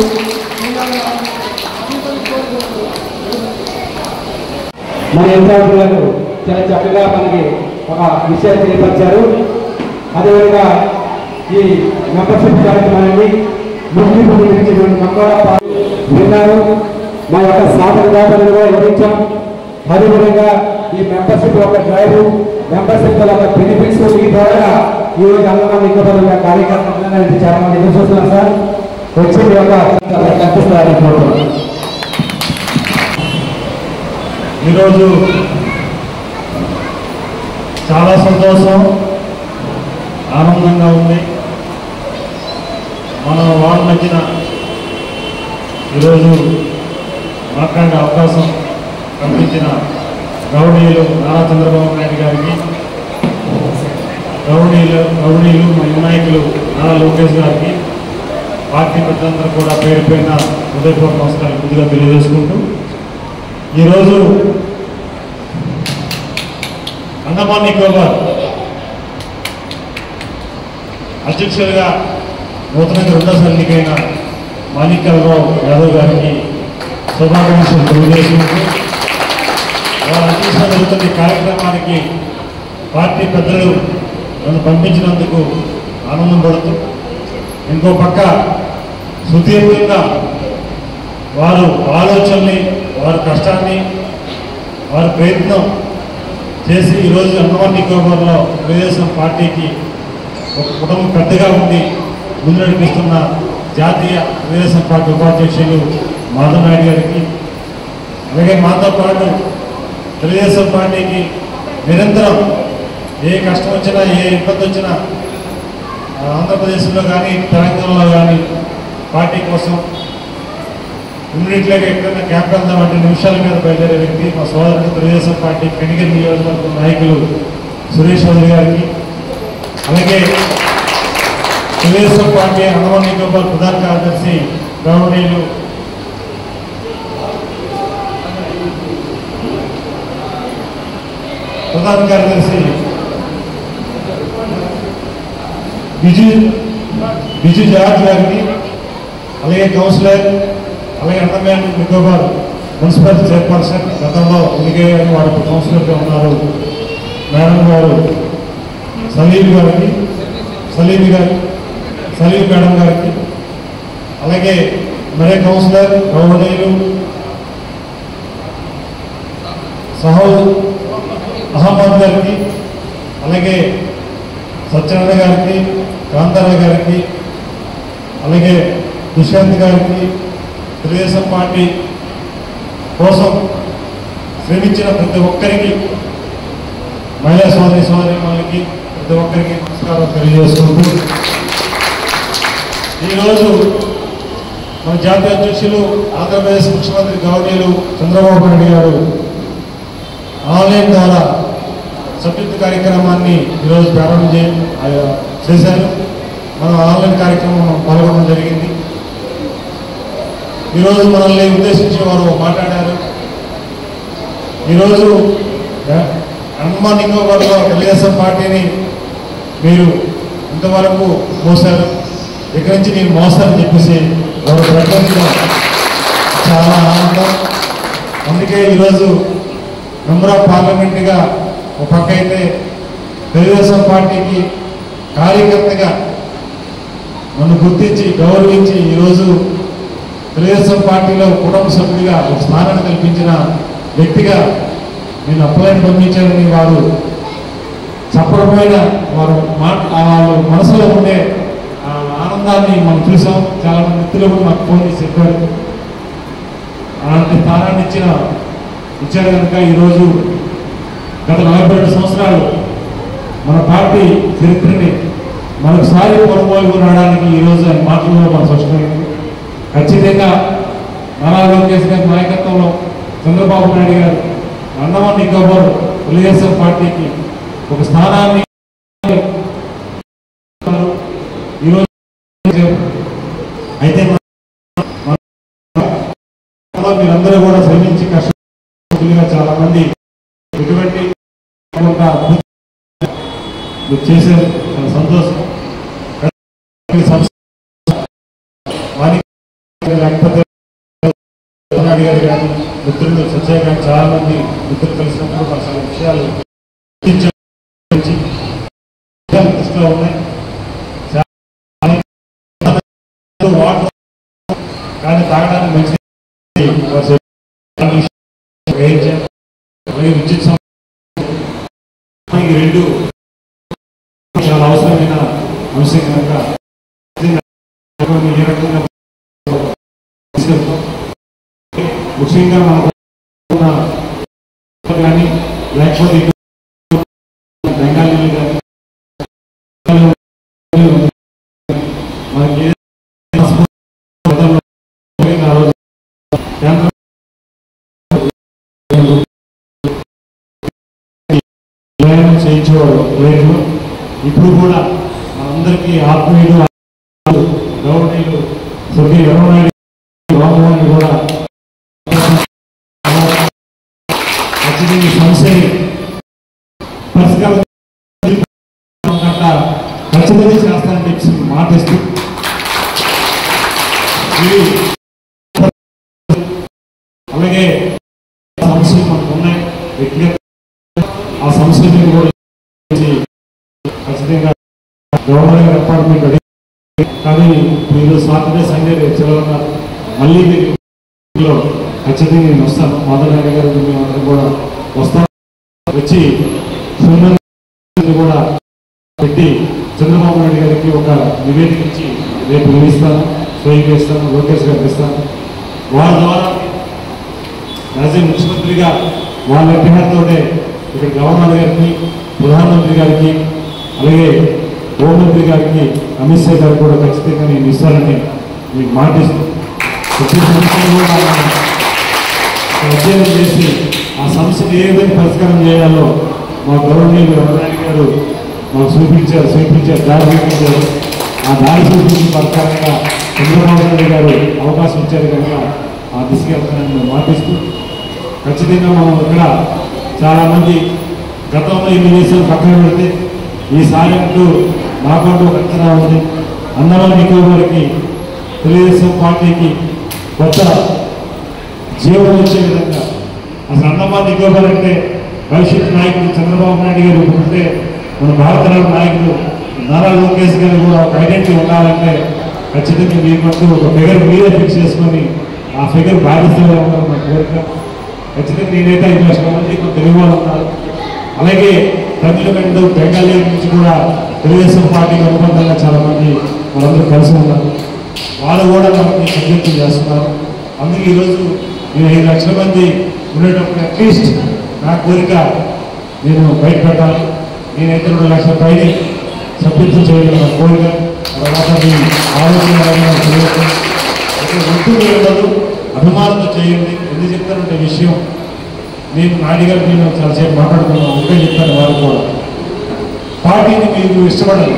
మన ఎంట్రాంపులకు చాలా చక్కగా మనకి ఒక విషయాన్ని తెలియపరిచారు అదేవిధంగా ఈ మెంబర్షిప్ కార్యక్రమాన్ని ముఖ్య పొందించినటువంటి మెంబర్ విన్నారు మా యొక్క సాధన దాతలను కూడా వివరించాం అదేవిధంగా ఈ మెంబర్షిప్ యొక్క డ్రైవ్ మెంబర్షిప్ యొక్క బెనిఫిట్స్ ఈ ద్వారా ఈ రోజు అందరం ఇంకా కార్యకర్తలు చాలా మంది ఎదురు చూస్తున్నారు సార్ వచ్చి మీ యొక్క కనిపిస్తారని కోరుతున్నాను ఈరోజు చాలా సంతోషం ఆనందంగా ఉంది మన వాళ్ళ మధ్యన ఈరోజు మాట్లాడే అవకాశం కల్పించిన గౌడీయులు నారా చంద్రబాబు నాయుడు గారికి గౌడీలు గౌడీలు మా నాయకులు నారా లోకేష్ గారికి పార్టీ పెద్దలందరూ కూడా పేరు పైన హృదయపూర్వక నమస్కారాలు ముందుగా తెలియజేసుకుంటూ ఈరోజు అండమాన్ నికోబార్ అధ్యక్షులుగా నూతనంగా రెండోసారి ఎన్నికైన మాణిక్యాలరావు యాదవ్ గారికి శుభాకాంక్షలు తెలియజేసుకుంటూ వారి అధ్యక్షత జరుగుతున్న ఈ కార్యక్రమానికి పార్టీ పెద్దలు నన్ను పంపించినందుకు ఆనందం పడుతూ ఇంకో పక్క సుదీర్ఘంగా వారు ఆలోచనని వారి కష్టాన్ని వారి ప్రయత్నం చేసి ఈరోజు అండమాన్ నికోబార్లో తెలుగుదేశం పార్టీకి ఒక కుటుంబం పెద్దగా ఉండి ముందు నడిపిస్తున్న జాతీయ తెలుగుదేశం పార్టీ ఉపాధ్యక్షులు మాధవ్ నాయుడు గారికి అలాగే మాతో పాటు తెలుగుదేశం పార్టీకి నిరంతరం ఏ కష్టం వచ్చినా ఏ ఇబ్బంది వచ్చినా ఆ, ఆంధ్రప్రదేశ్లో కానీ తెలంగాణలో కానీ పార్టీ కోసం ఇమ్మీడియట్గా ఎక్కడైనా క్యాంప్ వెళ్దాం అంటే నిమిషాల మీద బయలుదేరే వ్యక్తి మా సోదరుడు తెలుగుదేశం పార్టీ కనిగిరి నియోజకవర్గం నాయకులు సురేష్ చౌదరి గారికి అలాగే తెలుగుదేశం పార్టీ అండమాన్ నికోబార్ ప్రధాన కార్యదర్శి గౌరవనీయులు ప్రధాన కార్యదర్శి బిజు బిజు జార్జ్ గారికి అలాగే కౌన్సిలర్ అలాగే అండమాన్ నికోబార్ మున్సిపల్ చైర్పర్సన్ గతంలో ఎన్నికయ్యారు వారు ఇప్పుడు కౌన్సిలర్గా ఉన్నారు మేడం గారు సలీం గారికి సలీం గారి సలీం మేడం గారికి అలాగే మరే కౌన్సిలర్ గౌరవనీయులు సహో అహ్మద్ గారికి అలాగే సత్యనారాయణ గారికి కాంతారావు గారికి అలాగే దుష్యంత్ గారికి తెలుగుదేశం పార్టీ కోసం శ్రమించిన ప్రతి ఒక్కరికి మహిళా సోదరి సోదరి వాళ్ళకి ప్రతి ఒక్కరికి నమస్కారం తెలియజేసుకుంటూ ఈరోజు మన జాతీయ అధ్యక్షులు ఆంధ్రప్రదేశ్ ముఖ్యమంత్రి గౌరవనీయులు చంద్రబాబు నాయుడు గారు ఆన్లైన్ ద్వారా సభ్యత్వ కార్యక్రమాన్ని ఈరోజు ప్రారంభం చే ఆ, చేశారు మనం ఆన్లైన్ కార్యక్రమం మనం పాల్గొనడం జరిగింది ఈరోజు మనల్ని ఉద్దేశించి వారు మాట్లాడారు ఈరోజు అండమాన్ నికోబార్లో తెలుగుదేశం పార్టీని మీరు ఇంతవరకు మోసారు ఇక్కడి నుంచి నేను మోసారని చెప్పేసి వారు ప్రకటించడం చాలా ఆనందం అందుకే ఈరోజు మెంబర్ ఆఫ్ పార్లమెంట్గా ఒక పక్క అయితే తెలుగుదేశం పార్టీకి కార్యకర్తగా నన్ను గుర్తించి గౌరవించి ఈరోజు తెలుగుదేశం పార్టీలో కుటుంబ సభ్యుడిగా ఒక స్థానాన్ని కల్పించిన వ్యక్తిగా నేను అప్లైని పంపించానని వారు చెప్పకపోయిన వారు మాట వాళ్ళు మనసులో ఉండే ఆ ఆనందాన్ని మనం చూసాం చాలా మంది మిత్రులు కూడా మాకు ఫోన్ చేసి చెప్పారు అలాంటి స్థానాన్ని ఇచ్చిన ఇచ్చారు కనుక ఈరోజు గత నలభై రెండు సంవత్సరాలు మన పార్టీ చరిత్రని మరొకసారి కొనుగోలు రావడానికి ఈరోజు ఆయన మాటల్లో మనం స్పష్టమైంది ఖచ్చితంగా నారా లోకేష్ గారి నాయకత్వంలో చంద్రబాబు నాయుడు గారు అండమాన్ నికోబార్ తెలుగుదేశం పార్టీకి ఒక స్థానాన్ని ఈరోజు అయితే మన- మన- మీరందరూ కూడా శ్రమించి కష్టంగా చాలా మంది ఎటువంటి ఒక మీరు చేశారు చాలా సంతోషం ఈ సంస్థ వాణి లేకపోతే నాయుడు గారు కానీ మిత్రులు సత్యయ్య గారు చాలా మంది మిత్రులు కలిసినప్పుడు మాకు చాలా విషయాలు గుర్తించే గురించి విషయాలు దృష్టిలో ఉన్నాయి చాలా వాటర్ కానీ తాగడానికి మంచిది వారు చెప్పిన విషయం గ్రహించాం. అలాగే విద్యుత్ సం- ఈ రెండు చాలా అవసరమైన అంశం కనుక దీన్ని ఏ రకంగా తీసుకెళ్తాం ముఖ్యంగా మనకు ఉన్న కానీ లేకపోతే ఇటు బెంగాలీలు కానీ మనకి ఏదైనా గతంలో ఆ రోజు కేంద్రం ప్రయాణం చేయించేవాడు ట్రైన్లో ఇప్పుడు కూడా మనందరికీ ఆత్మీయులు గౌరవనీయులు స్వర్గీయ ఎవరనాయుడు రామ్మోహన్ కూడా ఖచ్చితంగా ఈ సమస్యని పరిష్కారం కట్ట ఖచ్చితంగా చేస్తానని చెప్పి మాట ఇస్తూ ఇది అలాగే సమస్యలు మనకు ఉన్నాయి వ్యక్తిగత ఆ సమస్యలను కూడా చేసి ఖచ్చితంగా గవర్నమెంట్ అపార్ట్మెంట్ అడిగి కానీ మీరు సాటర్డే సండే రేపు సెలవు ఉన్నారు. మళ్ళీ మీరు ఇంట్లో ఖచ్చితంగా నేను వస్తాను మాధవ నాయుడు గారు మేము అందరం కూడా వస్తాం వచ్చి సున్నం కూడా పెట్టి చంద్రబాబు నాయుడు గారికి ఒక నివేదిక ఇచ్చి రేపు నిలుస్తాను స్వయం ఇస్తాను లోకేష్ గారికి ఇస్తాను వాళ్ళ ద్వారా యాజ్ ఏ ముఖ్యమంత్రిగా వాళ్ళ అభ్యర్థితోనే ఇక్కడ గవర్నర్ గారికి ప్రధానమంత్రి గారికి అలాగే హోంమంత్రి గారికి అమిత్ షా గారికి కూడా ఖచ్చితంగా నేను ఇస్తానని మీకు మాటిస్తూ ప్రతి సమస్యను కూడా ఆయన అధ్యయనం చేసి ఆ సమస్యను ఏ విధంగా పరిష్కారం చేయాలో మా గవర్నమెంట్ వెంకయ్య గారు మాకు చూపించారు చూపించారు దారి చూపించారు ఆ దారి చూపించిన ప్రకారంగా చంద్రబాబు నాయుడు గారు అవకాశం ఇచ్చారు కనుక ఆ దిశగా వెళ్తానని మేము మాటిస్తూ ఖచ్చితంగా మనం ఇక్కడ చాలామంది గతంలో ఎన్ని చేసాం పక్కన పెడితే ఈసారి అంటూ మాకంటూ ఒక అంచనా ఉంది అందరం నికోబార్కి తెలుగుదేశం పార్టీకి కొత్త జీవనం వచ్చే విధంగా అసలు అండమాన్ నికోబార్ అంటే భవిష్యత్ నాయకుడు చంద్రబాబు నాయుడు గారు ఉంటే మన భారతరావు నాయకుడు నారా లోకేష్ గారు కూడా ఒక ఐడెంటిటీ ఉండాలంటే ఖచ్చితంగా మీకంటూ ఒక ఫిగర్ మీరే ఫిక్స్ చేసుకొని ఆ ఫిగర్ బాధిస్తుగా ఉండాలి మన కోరిక ఖచ్చితంగా నేనైతే ఐదు లక్షల మంది కొంత తెలుగు వాళ్ళు ఉన్నారు అలాగే తమిళనాడు బెంగాలీ నుంచి కూడా తెలుగుదేశం పార్టీకి అనుబంధంగా చాలా మంది వాళ్ళందరూ కలిసి ఉన్నారు వాళ్ళు కూడా మనకి సభ్యత్వం చేస్తున్నారు అందుకే ఈరోజు నేను ఐదు లక్షల మంది ఉండేటప్పుడు అట్లీస్ట్ నా కోరిక నేను బయట పెట్టాలి నేనైతే రెండు లక్షల పైన సభ్యత్వం చేయగలిగిన నా కోరిక తర్వాత మీ ఆలోచన ఏమైనా తెలియదు. అయితే ఒత్తిడి ఉండదు అభిమానంతో చేయండి ఎందుకు చెప్తానంటే విషయం నేను నాయుడు గారు నేను చాలాసేపు మాట్లాడుకున్నాను ఒకటే చెప్తాను వారు కూడా పార్టీని మీకు ఇష్టపడాలి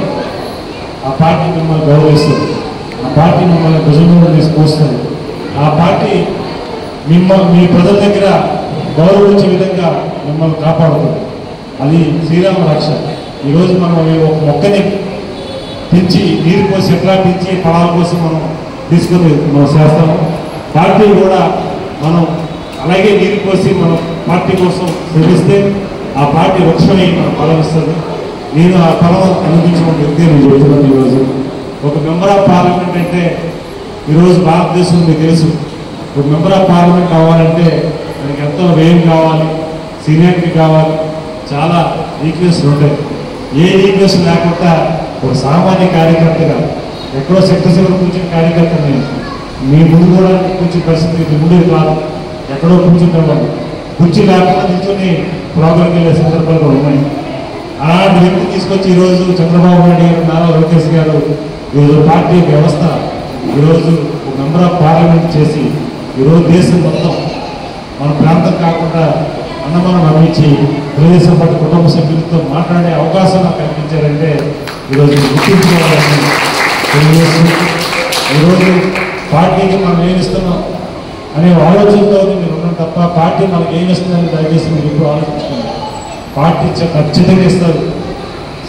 ఆ పార్టీ మిమ్మల్ని గౌరవిస్తుంది ఆ పార్టీ మిమ్మల్ని భుజంలో తీసుకొస్తుంది ఆ పార్టీ మిమ్మ మీ ప్రజల దగ్గర గౌరవించే విధంగా మిమ్మల్ని కాపాడుతుంది అది శ్రీరామ రక్ష ఈరోజు మనం ఈ ఒక మొక్కని పెంచి నీరు పోసి ఎట్లా పెంచి ఫలాల కోసం మనం తీసుకొని మనం చేస్తాము పార్టీ కూడా మనం అలాగే నీరు పోసి మనం పార్టీ కోసం శ్రమిస్తే ఆ పార్టీ వృక్షమై మనం ఫలం ఇస్తుంది నేను ఆ ఫలం అందించిన వ్యక్తి నేను చెబుతున్నాను ఈరోజు ఒక మెంబర్ ఆఫ్ పార్లమెంట్ అంటే ఈరోజు భారతదేశం మీకు తెలుసు ఒక మెంబర్ ఆఫ్ పార్లమెంట్ కావాలంటే మనకి ఎంతో వ్యయం కావాలి సీనియారిటీ కావాలి చాలా వీక్నెస్ ఉంటాయి ఏ వీక్నెస్ లేకుండా ఒక సామాన్య కార్యకర్తగా ఎక్కడో శక్తిశివరు కూర్చుని కార్యకర్త నేను మీ ముందు కూడా కూర్చుని పరిస్థితి మీ ముందు కాదు ఎక్కడో కూర్చుంటాం కుర్చీ లేకుండా నిల్చొని ప్రోగ్రాంకి వెళ్ళే సందర్భాలు కూడా ఉన్నాయి అలాంటి వ్యక్తి తీసుకొచ్చి ఈరోజు చంద్రబాబు నాయుడు గారు నారా లోకేష్ గారు ఈరోజు పార్టీ వ్యవస్థ ఈరోజు ఒక మెంబర్ ఆఫ్ పార్లమెంట్ చేసి ఈరోజు దేశం మొత్తం మన ప్రాంతం కాకుండా అన్నమానం నమ్మించి తెలుగుదేశం పార్టీ కుటుంబ సభ్యులతో మాట్లాడే అవకాశం నాకు కల్పించారంటే ఈరోజు గుర్తించుకోవాలని తెలియజేస్తుంది ఈరోజు పార్టీకి మనం ఏమి ఇస్తున్నాం అనే ఆలోచనతో మీరు ఉన్నాం తప్ప పార్టీ మనకి ఏమి ఇస్తుందని దయచేసి మీరు ఇప్పుడు ఆలోచించుకోండి పార్టీ ఇచ్చే ఖచ్చితంగా ఇస్తారు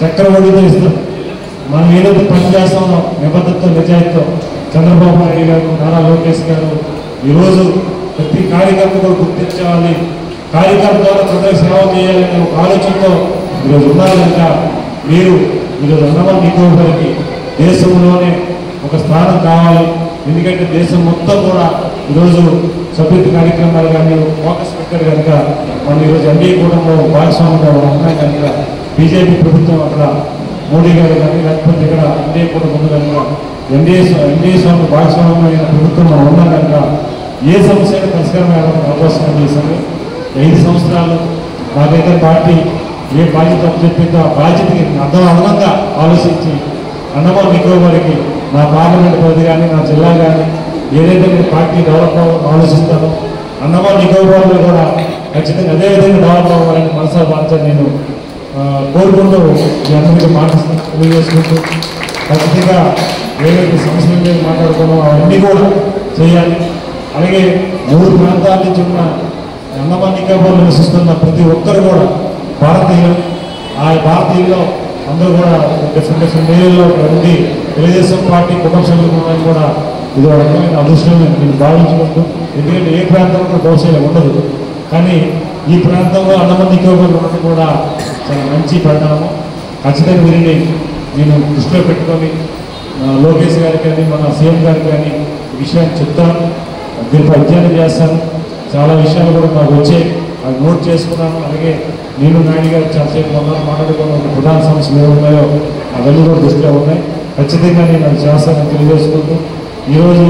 చక్కెర వడ్డీతో ఇస్తాం మనం ఏదైతే పని చేస్తామో నిబద్ధతతో నిజాయితీతో చంద్రబాబు నాయుడు గారు నారా లోకేష్ గారు ఈరోజు ప్రతి కార్యకర్త కూడా గుర్తించాలి కార్యకర్త ద్వారా ప్రజలకు సేవ చేయాలనే ఒక ఆలోచనతో ఈరోజు ఉన్నారు కనుక మీరు ఈరోజు అన్నమల్ నికోబారికి దేశంలోనే ఒక స్థానం కావాలి ఎందుకంటే దేశం మొత్తం కూడా ఈరోజు సభ్యత కార్యక్రమాలు కానీ ఫోకస్ పెట్టారు కనుక మనం ఈరోజు ఎన్డీఏ కూటమిలో భాగస్వామిగా ఉన్నాం కనుక బీజేపీ ప్రభుత్వం అక్కడ మోడీ గారు కానీ లేకపోతే ఇక్కడ ఎన్డీఏ కూటమి ఉంది కనుక ఎన్డీఏ ఎన్డీఏ స్వామి భాగస్వామ్యమైన ప్రభుత్వం మనం ఉన్నాం కనుక ఏ సమస్య అయినా పరిష్కారం అవ్వడానికి అవకాశం ఉంది ఈ సమయం ఐదు సంవత్సరాలు నాకైతే పార్టీ ఏ బాధ్యత చెప్పిందో ఆ బాధ్యతకి అర్థం అదనంగా ఆలోచించి అండమాన్ నికోబార్కి నా పార్లమెంట్ పరిధి కానీ నా జిల్లా కానీ ఏదైతే నేను పార్టీ డెవలప్ అవ్వాలని ఆలోచిస్తానో అండమాన్ నికోబార్లో కూడా ఖచ్చితంగా అదే విధంగా డెవలప్ అవ్వాలని మనసా బాధ్యత నేను ఆ, కోరుకుంటూ మీ అందరికీ మాట్లాడుతూ తెలియజేసుకుంటూ ఖచ్చితంగా ఏదైతే సమస్యల మీద మాట్లాడుకున్నామో అవన్నీ కూడా చేయాలి అలాగే మూడు ప్రాంతాల నుంచి ఉన్న అండమాన్ నికోబార్లో నివసిస్తున్న ప్రతి ఒక్కరు కూడా భారతీయులు ఆ భారతీయుల్లో అందరూ కూడా డిఫరెంట్ డిఫరెంట్ ఏరియాలో ఉండి తెలుగుదేశం పార్టీ కుటుంబ సభ్యులు ఉన్నారని కూడా ఇది ఒక రకమైన అదృష్టం నేను భావించుకుంటూ ఎందుకంటే ఏ ప్రాంతంలో కూడా బహుశా ఉండదు కానీ ఈ ప్రాంతంలో అండమాన్ నికోబార్లు ఉండడం కూడా చాలా మంచి పరిణామం ఖచ్చితంగా వీరిని నేను దృష్టిలో పెట్టుకొని ఆ, లోకేష్ గారికి కానీ మన సీఎం గారికి కానీ ఈ విషయాన్ని చెప్తాను దీనిపై అధ్యయనం చేస్తాను చాలా విషయాలు కూడా నాకు వచ్చాయి అవి నోట్ చేసుకున్నాను అలాగే నేను నాయుడు గారు చాలాసేపు ఉన్నారు మాట్లాడుకున్న ఒక ప్రధాన సమస్యలు ఏమి ఉన్నాయో అవన్నీ కూడా దృష్టిలో ఉన్నాయి ఖచ్చితంగా నేను అది చేస్తానని తెలియజేసుకుంటూ ఈరోజు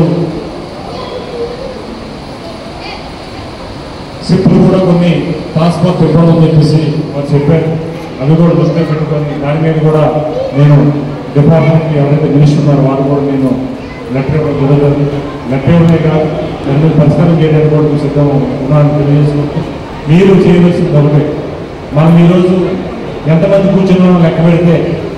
సిప్పులు కూడా కొన్ని ట్రాన్స్పోర్ట్ ఇవ్వాలని చెప్పేసి వారు చెప్పారు అవి కూడా దృష్టిలో పెట్టుకొని దాని మీద కూడా నేను డిపార్ట్మెంట్కి ఎవరైతే మినిస్టర్ ఉన్నారో వారు కూడా నేను లెటర్ ఇవ్వడం జరుగుతుంది లెటర్ ఇవ్వడమే కాదు దాని మీద పరిష్కారం చేయడానికి కూడా మేము సిద్ధం ఉన్నానని తెలియజేసుకుంటూ మీరు చేయవలసింది ఒకటే మనం ఈరోజు ఎంతమంది కూర్చున్నామో లెక్క పెడితే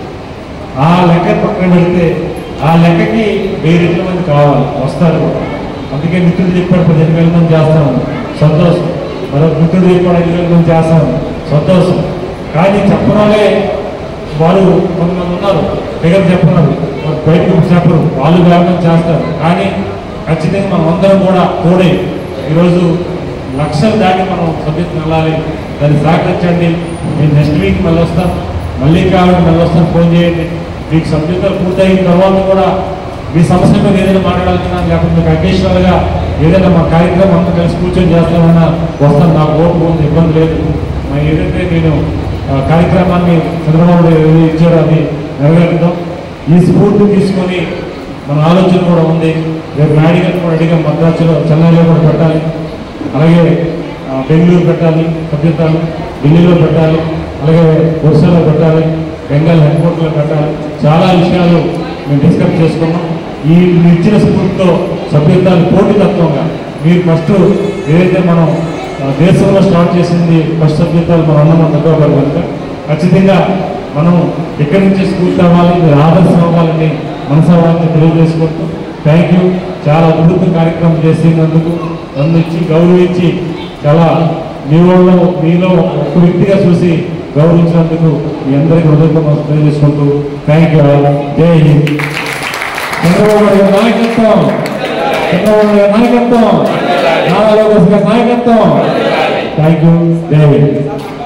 ఆ లెక్క పక్కన పెడితే ఆ లెక్కకి వెయ్యి మంది కావాలి వస్తారు కూడా అందుకే మిత్రులు చెప్పాడు పదిహేను వేల మంది చేస్తాము సంతోషం మరొక మిత్రుడు చెప్పాడు ఐదు వేల మంది చేస్తాము సంతోషం కానీ చెప్పడాలే వారు కొంతమంది ఉన్నారు ఫిగర్ చెప్పన్నారు వారు బయటకు చెప్పరు వాళ్ళు వేగం చేస్తారు కానీ ఖచ్చితంగా మనం అందరం కూడా తోడే ఈరోజు లక్షలు దాటి మనం సబ్జెక్ట్ వెళ్ళాలి దాన్ని సహకరించండి నేను నెక్స్ట్ వీక్ మళ్ళీ వస్తాను మళ్ళీ కావాలంటే మళ్ళీ వస్తాను ఫోన్ చేయండి మీకు సబ్జెక్టులు పూర్తయిన తర్వాత కూడా మీ సమస్య మీద ఏదైనా మాట్లాడాలన్నా లేకపోతే మీకు అకేషనల్గా ఏదైనా మా కార్యక్రమం అంతా కలిసి కూర్చొని చేస్తామన్నా వస్తాను నాకు ఓటు ఉంది ఇబ్బంది లేదు మా ఏదైతే నేను ఆ, కార్యక్రమాన్ని చంద్రబాబు నాయుడు ఏది ఇచ్చారో అది నెరవేరుద్దాం ఈ స్ఫూర్తి తీసుకొని మన ఆలోచన కూడా ఉంది రేపు నాయుడు గారిని కూడా అడిగాం మద్రాసులో చెన్నైలో కూడా పెట్టాలి అలాగే ఆ, బెంగళూరు పెట్టాలి సభ్యతాలు ఢిల్లీలో పెట్టాలి అలాగే ఒరిస్సాలో పెట్టాలి బెంగాల్ హెడ్ క్వార్టర్లో పెట్టాలి చాలా విషయాలు మేము డిస్కస్ చేసుకున్నాం ఈ మీరు ఇచ్చిన స్ఫూర్తితో సభ్యతాలు పోటీతత్వంగా మీరు ఫస్ట్ ఏదైతే మనం ఆ, దేశంలో స్టార్ట్ చేసింది ఫస్ట్ సభ్యతాలు మనం అన్నమా తగ్గవాలి కనుక ఖచ్చితంగా మనం ఎక్కడి నుంచి స్ఫూర్తి అవ్వాలి మీరు ఆదర్శం అవ్వాలని మనసు అవ్వాలని తెలియజేసుకుంటూ థ్యాంక్ యూ చాలా అద్భుత కార్యక్రమం చేసినందుకు నన్ను ఇచ్చి గౌరవించి చాలా మీ వాళ్ళు మీలో ఒక వ్యక్తిగా చూసి గౌరవించినందుకు మీ అందరికీ హృదయపూర్వక తెలియజేసుకుంటూ థ్యాంక్ యూ జై హింద్ చంద్రబాబు నాయుడు గారి నాయకత్వం చంద్రబాబు నాయుడు గారి నాయకత్వం నారా లోకేష్ గారి నాయకత్వం థ్యాంక్ యూ జై హింద్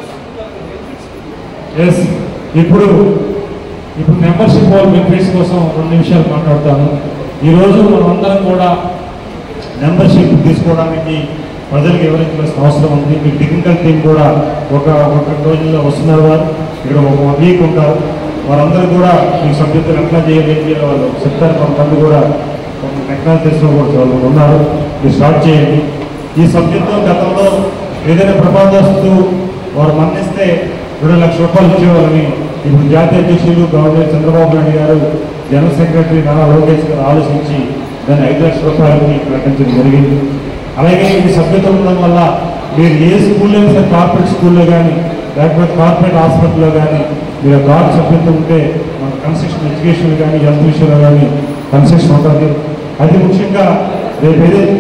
ఎస్ ఇప్పుడు ఇప్పుడు మెంబర్షిప్ వాళ్ళ బెనిఫిట్స్ కోసం రెండు నిమిషాలు మాట్లాడతాను ఈరోజు మనమందరం కూడా మెంబర్షిప్ తీసుకోవడానికి ప్రజలకు వివరించాల్సిన అవసరం ఉంది మీ టెక్నికల్ టీం కూడా ఒక ఒక రోజుల్లో వస్తున్నారు వారు ఇక్కడ ఒక వీక్ ఉంటారు వారందరూ కూడా మీ సభ్యతలు ఎట్లా చేయాలి ఏం చేయాలి వాళ్ళు చెప్తారు కొంతమంది కూడా ఒక టెక్నాలజీ తెలిసిన కూడా వాళ్ళు ఉన్నారు మీరు స్టార్ట్ చేయండి ఈ సభ్యత్వం గతంలో ఏదైనా ప్రమాదస్తు వారు మన్నిస్తే రెండు లక్షల రూపాయలు ఇచ్చేవాళ్ళని ఇప్పుడు జాతీయ అధ్యక్షులు గవర్నర్ చంద్రబాబు నాయుడు గారు జనరల్ సెక్రటరీ నారా లోకేష్ గారు ఆలోచించి దాన్ని ఐదు లక్షల రూపాయలకి ప్రకటించడం జరిగింది అలాగే ఈ సభ్యత ఉండడం వల్ల మీరు ఏ స్కూల్లో అయినా సరే కార్పొరేట్ స్కూల్లో కానీ లేకపోతే కార్పొరేట్ హాస్పిటల్లో కానీ మీరు కార్డు సభ్యత ఉంటే మన కన్స్ట్రక్షన్ ఎడ్యుకేషన్ కానీ హెల్త్ విషయంలో కానీ కన్స్ట్రక్షన్ ఉంటుంది అది ముఖ్యంగా రేపు ఏదైతే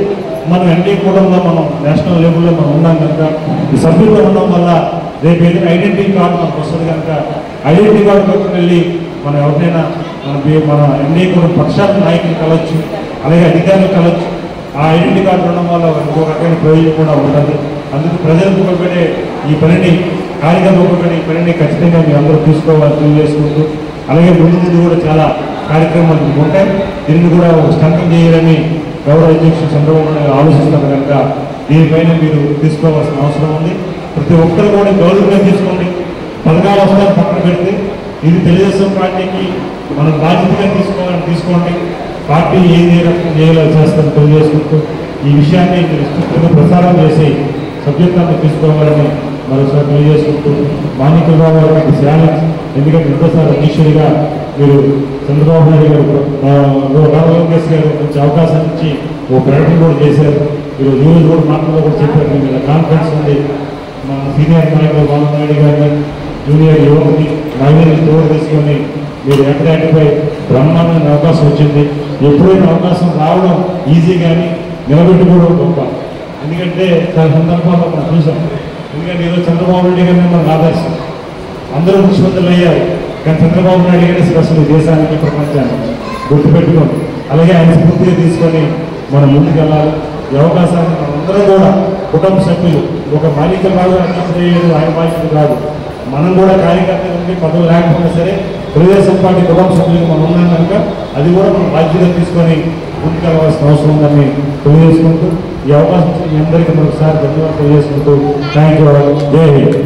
మనం ఎన్డీ కూటమిలో మనం నేషనల్ లెవెల్లో మనం ఉన్నాం కనుక ఈ సభ్యుల్లో ఉండడం వల్ల రేపు ఏదైనా ఐడెంటిటీ కార్డు మనకు వస్తుంది కనుక ఐడెంటిటీ కార్డు పట్టుకుని వెళ్ళి మనం ఎవరినైనా మన బి- మన ఎన్డీ కూటమి పక్షాల నాయకులు కలవచ్చు అలాగే అధికారులు కలవచ్చు ఆ ఐడెంటిటీ కార్డు ఉండడం వల్ల ఇంకో రకమైన ప్రయోజనం కూడా ఉంటుంది అందుకు ప్రజలకు ఉపయోగపడే ఈ పనిని కార్యక్రమం ఉపయోగపడే ఈ పనిని ఖచ్చితంగా మీరు అందరూ తీసుకోవాలని తెలియజేసుకుంటూ అలాగే ముందు ముందు కూడా చాలా కార్యక్రమాలు మీకు ఉంటాయి దీన్ని కూడా ఒక స్తంభం చేయాలని గౌరవ అధ్యక్షుడు చంద్రబాబు నాయుడు ఆలోచిస్తున్నారు కనుక దీనిపైన మీరు తీసుకోవాల్సిన అవసరం ఉంది ప్రతి ఒక్కరు కూడా గౌరవంగా తీసుకోండి పథకాలు వస్తాయి పక్కన పెడితే ఇది తెలుగుదేశం పార్టీకి మనం బాధ్యతగా తీసుకోవాలని తీసుకోండి పార్టీ ఏది ఏ రకంగా చేయాలో చేస్తారని తెలియజేసుకుంటూ ఈ విషయాన్ని మీరు విస్తృతంగా ప్రసారం చేసి సభ్యత్వాన్ని తీసుకోవాలని మరోసారి తెలియజేసుకుంటూ మాణిక్యబాబు గారికి ఛాలెంజ్ ఎందుకంటే ఇంకోసారి అధ్యక్షుడిగా మీరు చంద్రబాబు నాయుడు గారు ఆ, రావు లోకేష్ గారు మంచి అవకాశం ఇచ్చి ఓ ప్రకటన కూడా చేశారు ఈరోజు న్యూస్ కూడా మాటల్లో కూడా చెప్పారు మీ మీద కాన్ఫిడెన్స్ ఉంది మన సీనియర్ నాయకులు బాలనాయుడు గారిని జూనియర్ యువకుని మహిళల్ని తోడు తీసుకొని మీరు ఎక్కడెక్కడపై బ్రహ్మాండమైన అవకాశం వచ్చింది ఎప్పుడైనా అవకాశం రావడం ఈజీ కానీ నిలబెట్టుకోవడం గొప్ప ఎందుకంటే చాలా సందర్భాల్లో మనం చూసాం ఎందుకంటే ఈరోజు చంద్రబాబు నాయుడు గారిని మనం ఆదర్శం అందరూ ముఖ్యమంత్రులు అయ్యారు కానీ చంద్రబాబు నాయుడు గారి స్పెషల్ దేశానికి ప్రపంచానికి గుర్తుపెట్టుకోండి అలాగే ఆయన స్ఫూర్తిగా తీసుకొని మనం ముందుకెళ్ళాలి ఈ అవకాశాన్ని మనందరం కూడా కుటుంబ సభ్యులు ఒక బాలిక రాదు అధ్యక్షుడు ఆయన బాధ్యత కాదు మనం కూడా కార్యకర్తలు ఉండి పదవులు లేకపోయినా సరే తెలుగుదేశం పార్టీ కుటుంబ సభ్యులు మనం ఉన్నాం కనుక అది కూడా మనం బాధ్యత తీసుకొని ముందుకెళ్ళవలసిన అవసరం ఉందని తెలియజేసుకుంటూ ఈ అవకాశం ఇచ్చిన మీ అందరికీ మరొకసారి ధన్యవాదాలు తెలియజేసుకుంటూ థ్యాంక్ యూ జై హింద్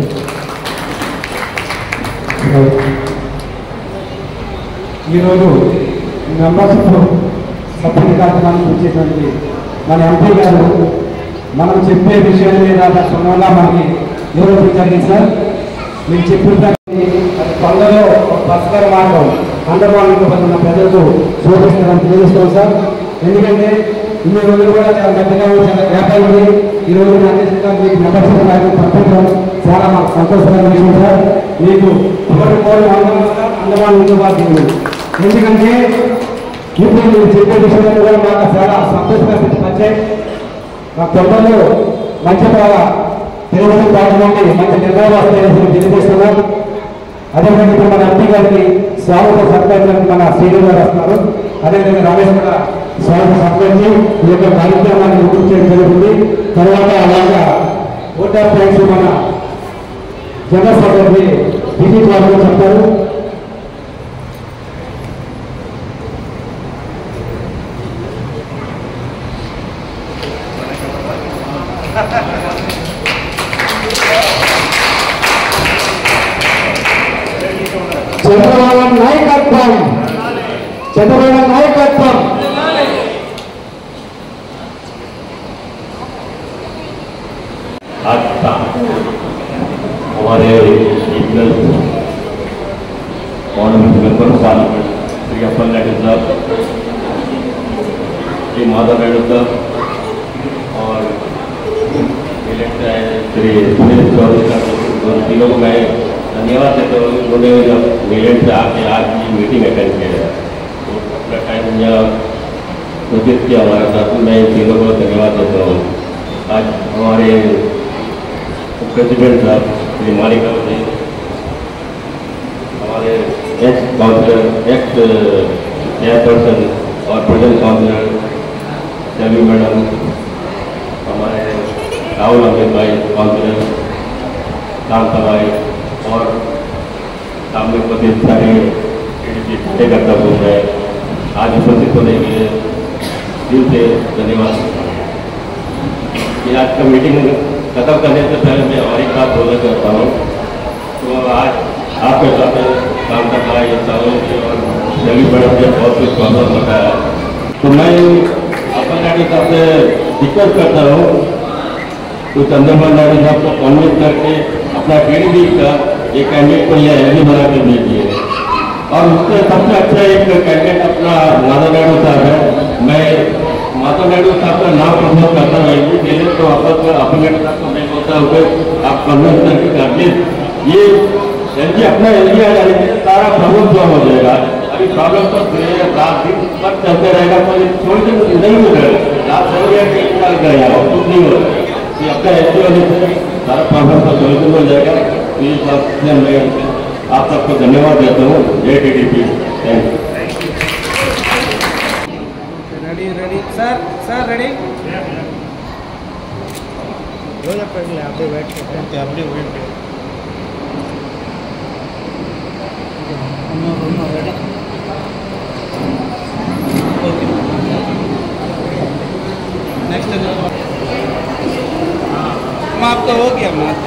ఈరోజు మెంబర్షిప్ సభ్యుల కార్యక్రమానికి వచ్చేటువంటి మన ఎంపీ గారు మనం చెప్పే విషయాల మీద క్షుణ్ణంగా మనకి వివరించడం జరిగింది సార్ మీరు చెప్పిన ప్రకారం అది కొండలో ఒక పరిష్కార మార్గం అందమానికి ఉన్న ప్రజలకు చూపిస్తారని తెలియజేస్తాం సార్ ఎందుకంటే ఇన్ని రోజులు కూడా చాలా పెద్దగా చాలా వ్యాపారం ఉంది ఈ రోజు అధ్యక్షంగా మీకు మెంబర్షిప్ కార్యక్రమం పంపించడం చాలా మాకు సంతోషకరమైన విషయం సార్ మీకు కోటి కోటి అందమంగా అందమాన ఉద్యోగాలు ఎందుకంటే ఇప్పుడు మీరు చెప్పే విషయాలు కూడా మాకు చాలా సంతోషంగా వచ్చాయి మా తొందరలో మంచి బాగా తెలుగుదేశం పార్టీ నుండి మంచి నిర్ణయాలు వస్తాయని తెలియజేస్తున్నాం అదేవిధంగా ఇప్పుడు మన ఎంపీ గారికి స్వాగత సత్కరించడానికి మన శ్రీను గారు వస్తున్నారు అదేవిధంగా రమేష్ కూడా స్వాగత సత్కరించి ఈ యొక్క కార్యక్రమాన్ని పూర్తి చేయడం జరుగుతుంది తర్వాత అలాగా ఓట్ ఆఫ్ థ్యాంక్స్ మన జనరల్ సెక్రటరీ దిలీప్ గారు చెప్తారు చంద్రబాబు నాయకత్వం చంద్రబాబు నాయకత్వం आज था हमारे regional parliament member of parliament Shri Appal Naidu साहब श्री माधव नायडू साहब और इलेक्ट आए श्री सुनील चौधरी साहब उन तीनों को मैं धन्यवाद देता हूँ उन्होंने जब नीलैंड से आके आज की मीटिंग अटेंड किया है तो अपना टाइम यहाँ उचित किया हमारे साथ मैं इन तीनों को धन्यवाद देता हूँ आज हमारे प्रेसिडेंट साहब श्री मालिका जी हमारे एक्स काउंसलर एक्स चेयरपर्सन और प्रेजेंट काउंसलर शमी मैडम हमारे राहुल अमित भाई काउंसलर शांता भाई और सामने उपस्थित सारे कार्यकर्ता लोग हैं आज उपस्थित होने के लिए दिल से धन्यवाद ये आज का मीटिंग खत्म करने से पहले मैं और एक बात बोलना चाहता हूँ तो आज आपके साथ काम कर रहा है सालों से और सभी बड़े से बहुत कुछ प्रॉब्लम बताया तो मैं अपन नायडू साहब से रिक्वेस्ट करता हूँ तो चंद्रबाबू नायडू साहब को कन्विंस करके अपना डी का एक कैंडिडेट को यह एमपी बना कर दीजिए और उससे सबसे अच्छा एक कैंडिडेट अपना माधव नायडू साहब है मैं माता नायडू साहब का नाम प्रमोट करता हूँ एमपी के लिए तो अपन अपन नायडू साहब को मैं बोलता हूँ कि आप कन्विंस करके करके ये एमपी अपना एरिया जाने के सारा प्रॉब्लम सॉल्व हो जाएगा अभी प्रॉब्लम तो रात दिन तक चलते रहेगा तो ये छोड़ के नहीं मिलेगा आप सभी एक इस्तेमाल करें आप कुछ नहीं हो ये आपका एस होने से सारा प्रॉब्लम का सोल्यूशन हो जाएगा तो ये सबसे मैं आप सबको धन्यवाद देता हूँ जय T D P thank you ready ready sir sir ready next माफ तो हो गया माफ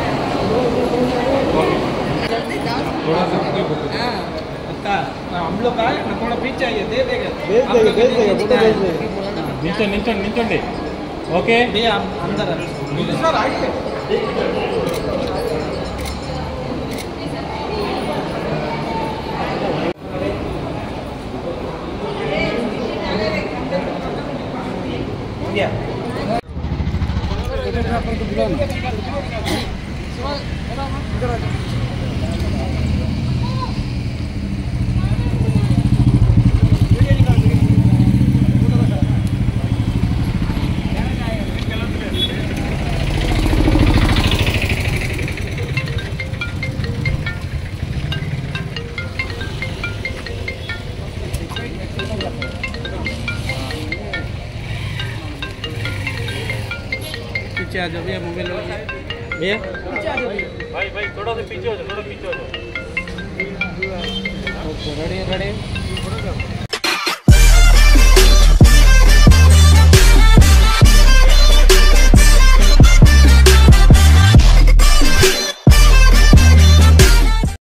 हम लोग आए ना थोड़ा पीछे आइए दे देगा भेज देगा भेज देगा फोटो भेज देगा నిల్చోండి నిల్చోండి నిల్చోండి ఓకే भैया आप अंदर आइए सर आइए पीछे आ जाओ भैया मोबाइल भैया पीछे आ जाओ भाई भाई थोड़ा सा पीछे हो जाओ थोड़ा पीछे हो जाओ रेडी रेडी